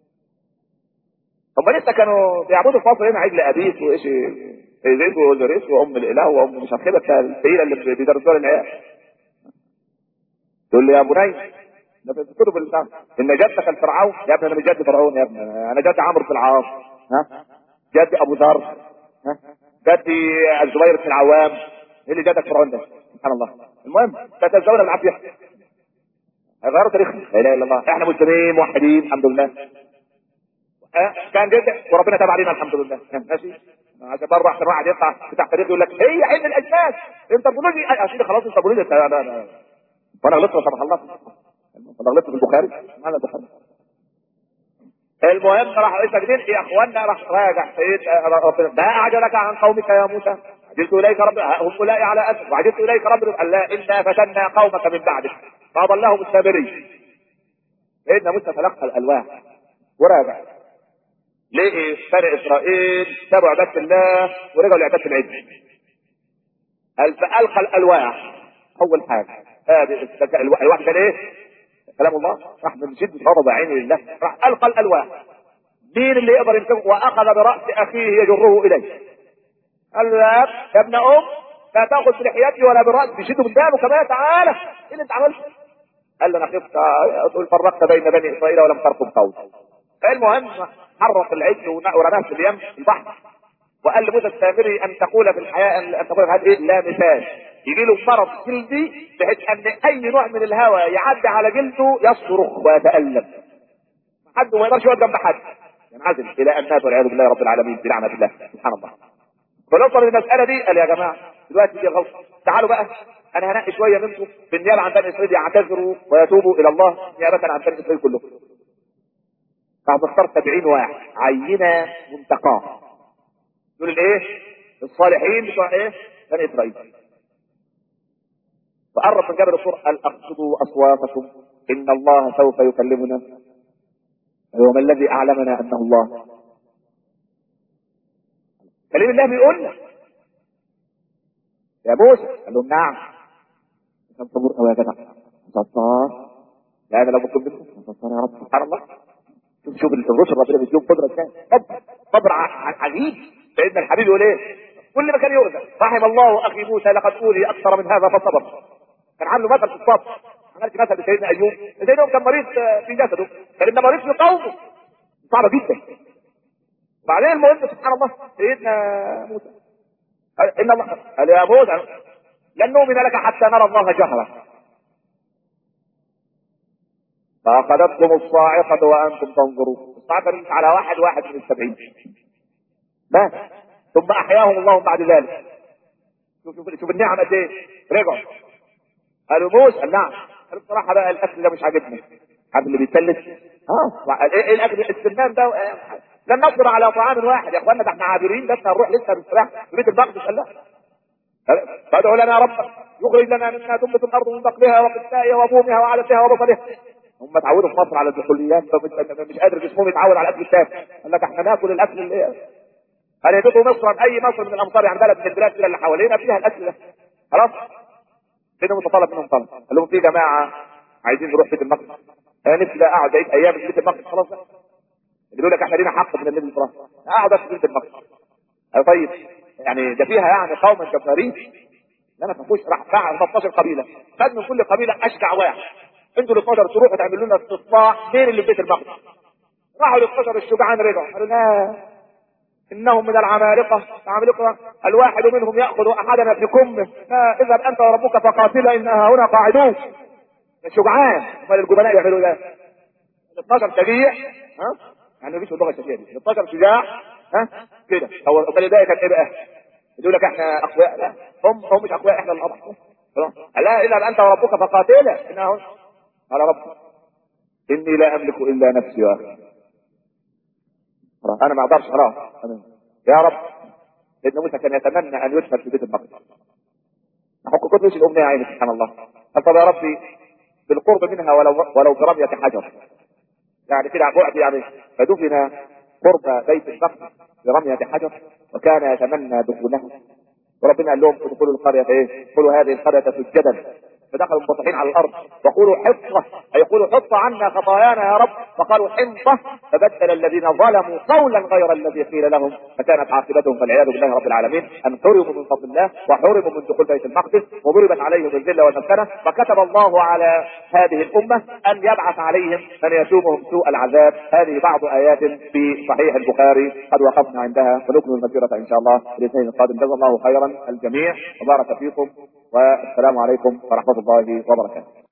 هم لسه كانوا بيعبدوا في مصر هنا عجل ابيس وايش زيد والريس وام الاله وام مش عارف كده الثقيله اللي بيدرسوها للعيال تقول لي يا بني ده في الكتب اللي ان جدك الفرعون يا ابني انا مش جد فرعون يا ابني انا جد عمرو بن العاص ها جدي ابو ذر ها جدي الزبير بن العوام ايه اللي جدك فرعون ده سبحان الله المهم تتزوج بالعافيه غيروا تاريخنا لا اله الا الله احنا مسلمين موحدين الحمد لله أه؟ كان جد وربنا تاب علينا الحمد لله ماشي عشان بره احسن واحد يطلع بتاع تاريخ يقول لك هي علم الاجناس انت بتقول لي يا سيدي خلاص انت بتقول لي لا لا لا وانا غلطت سبحان الله انا غلطت في البخاري ماذا البخاري المهم راح رئيس جديد يا اخوانا راح راجع سيد ربنا ما اعجلك عن قومك يا موسى عجلت اليك رب هم اولئك على اسف وعجلت اليك رب قال لا انا فتنا قومك من بعدك فاضلهم السامري سيدنا موسى تلقى الالواح وراجع لقي بني اسرائيل سابوا عباده الله ورجعوا لعباده العجل قال فالقى الالواح اول حاجه هذه الواح كان ايه؟ كلام الله راح من شده غضب عيني لله راح القى الالواح مين اللي يقدر يمسكه واخذ براس اخيه يجره اليه قال له يا يا ابن ام لا تاخذ بلحيتي ولا براسي بيشده من دابه كمان تعالى ايه اللي انت عملته؟ قال له انا خفت تقول فرقت بين بني اسرائيل ولم ترقب قولي المهم حرق العجل ورماه في اليم البحر وقال لموسى السامري ان تقول في الحياه ان تقول في الحياه ايه لا مثال يجي له مرض جلدي بحيث ان اي نوع من الهواء يعدي على جلده يصرخ ويتالم حد ما يقدرش يقعد جنب حد ينعزل الى ان مات والعياذ بالله رب العالمين بلعنه الله سبحان الله فنوصل للمساله دي قال يا جماعه دلوقتي دي غلط تعالوا بقى انا هنقي شويه منكم بالنيابه عن بني اسرائيل يعتذروا ويتوبوا الى الله نيابه عن بني اسرائيل كلهم بعد اختار 70 واحد عينه منتقاه دول الايه الصالحين بتوع ايه بني اسرائيل فقرب من جبل الطور قال اخفضوا اصواتكم ان الله سوف يكلمنا هو ما الذي اعلمنا انه الله كلام الله بيقول لك يا موسى قال لهم نعم كم صبور قوي يا جدع ستار لا انا لو كنت منكم ستار يا رب سبحان الله شوف شوف الرسل ربنا بيديهم قدره ازاي صبر صبر عجيب سيدنا الحبيب يقول ايه كل ما كان يؤذى رحم الله اخي موسى لقد اوذي اكثر من هذا فصبر كان عنده مثل في الصبر عملت مثل لسيدنا ايوب سيدنا ايوب كان مريض في جسده كان مريض في قومه صعبه جدا وبعدين المهم سبحان الله سيدنا موسى قال ان الله قال يا موسى لن نؤمن لك حتى نرى الله جهرا فاخذتكم الصاعقه وانتم تنظرون الصاعقه على واحد واحد من السبعين مات ثم احياهم الله بعد ذلك شوف شوف, شوف النعم قد ايه رجعوا قالوا موسى قال نعم قالوا بصراحه بقى الاكل ده مش عاجبني عارف اللي بيتلس اه ايه الاكل الاستنان ده لن نصبر على طعام واحد يا اخوانا ده احنا عابرين بس هنروح لسه بنستريح في بيت المقدس قال لا فادعوا لنا ربك يخرج لنا مما تنبت الارض من بقلها وقثائها وفومها وعدسها وبصلها هم اتعودوا في مصر على الدخوليات فمش قادر جسمهم يتعود على الاكل التام قال لك احنا ناكل الاكل اللي هل يدوقوا مصر اي مصر من الامصار يعني بلد من البلاد كده اللي حوالينا فيها الاكل ده خلاص فين متطلب منهم طلب قال لهم في جماعه عايزين نروح بيت المقدس انا نفسي بقى اقعد بقيت ايام في بيت المقدس خلاص اللي بيقول لك احنا لينا حق من النبي صلى الله عليه وسلم اقعد في بيت المقدس قال طيب يعني ده فيها يعني قوما جبارين لا ما تفوش راح باع 13 قبيله خد من كل قبيله اشجع واحد انتوا ال 12 تروحوا تعملوا لنا استصلاح مين اللي في بيت المقدس راحوا ال 12 الشجعان رجعوا قالوا لا انهم من العمالقه العمالقه الواحد منهم ياخذ احدنا في كمه اذهب انت وربك فقاتلا انها هنا قاعدون الشجعان امال الجبناء يعملوا ايه؟ ال 12 شجيع ها يعني مفيش اللغه الشجيعه دي ال 12 شجاع ها كده هو امال ده كان ايه بقى؟ يقول لك احنا اقوياء لا هم هم مش اقوياء احنا اللي اضعف لا اذهب انت وربك فقاتلا انها هنا قال رب اني لا املك الا نفسي يا اخي انا ما اقدرش خلاص يا رب سيدنا موسى كان يتمنى ان يدفن في بيت المقدس حق كل وش الامنيه عيني سبحان الله قال طب يا ربي بالقرب منها ولو ولو برميه حجر يعني كده بعد يعني فدفن قرب بيت المقدس برميه حجر وكان يتمنى دخوله وربنا قال لهم ادخلوا القريه ايه؟ ادخلوا هذه القريه سجدا فدخلوا منبطحين على الارض وقولوا حطه اي يقولوا حط عنا خطايانا يا رب فقالوا حنطه فبدل الذين ظلموا قولا غير الذي قيل لهم فكانت عاقبتهم فالعياذ بالله رب العالمين ان حرموا من فضل الله وحرموا من دخول بيت المقدس وضربت عليهم الذله والمسكنه فكتب الله على هذه الامه ان يبعث عليهم من يسومهم سوء العذاب هذه بعض ايات في صحيح البخاري قد وقفنا عندها ونكمل المسيره ان شاء الله في الاثنين القادم جزا الله خيرا الجميع وبارك فيكم والسلام عليكم ورحمه الله وبركاته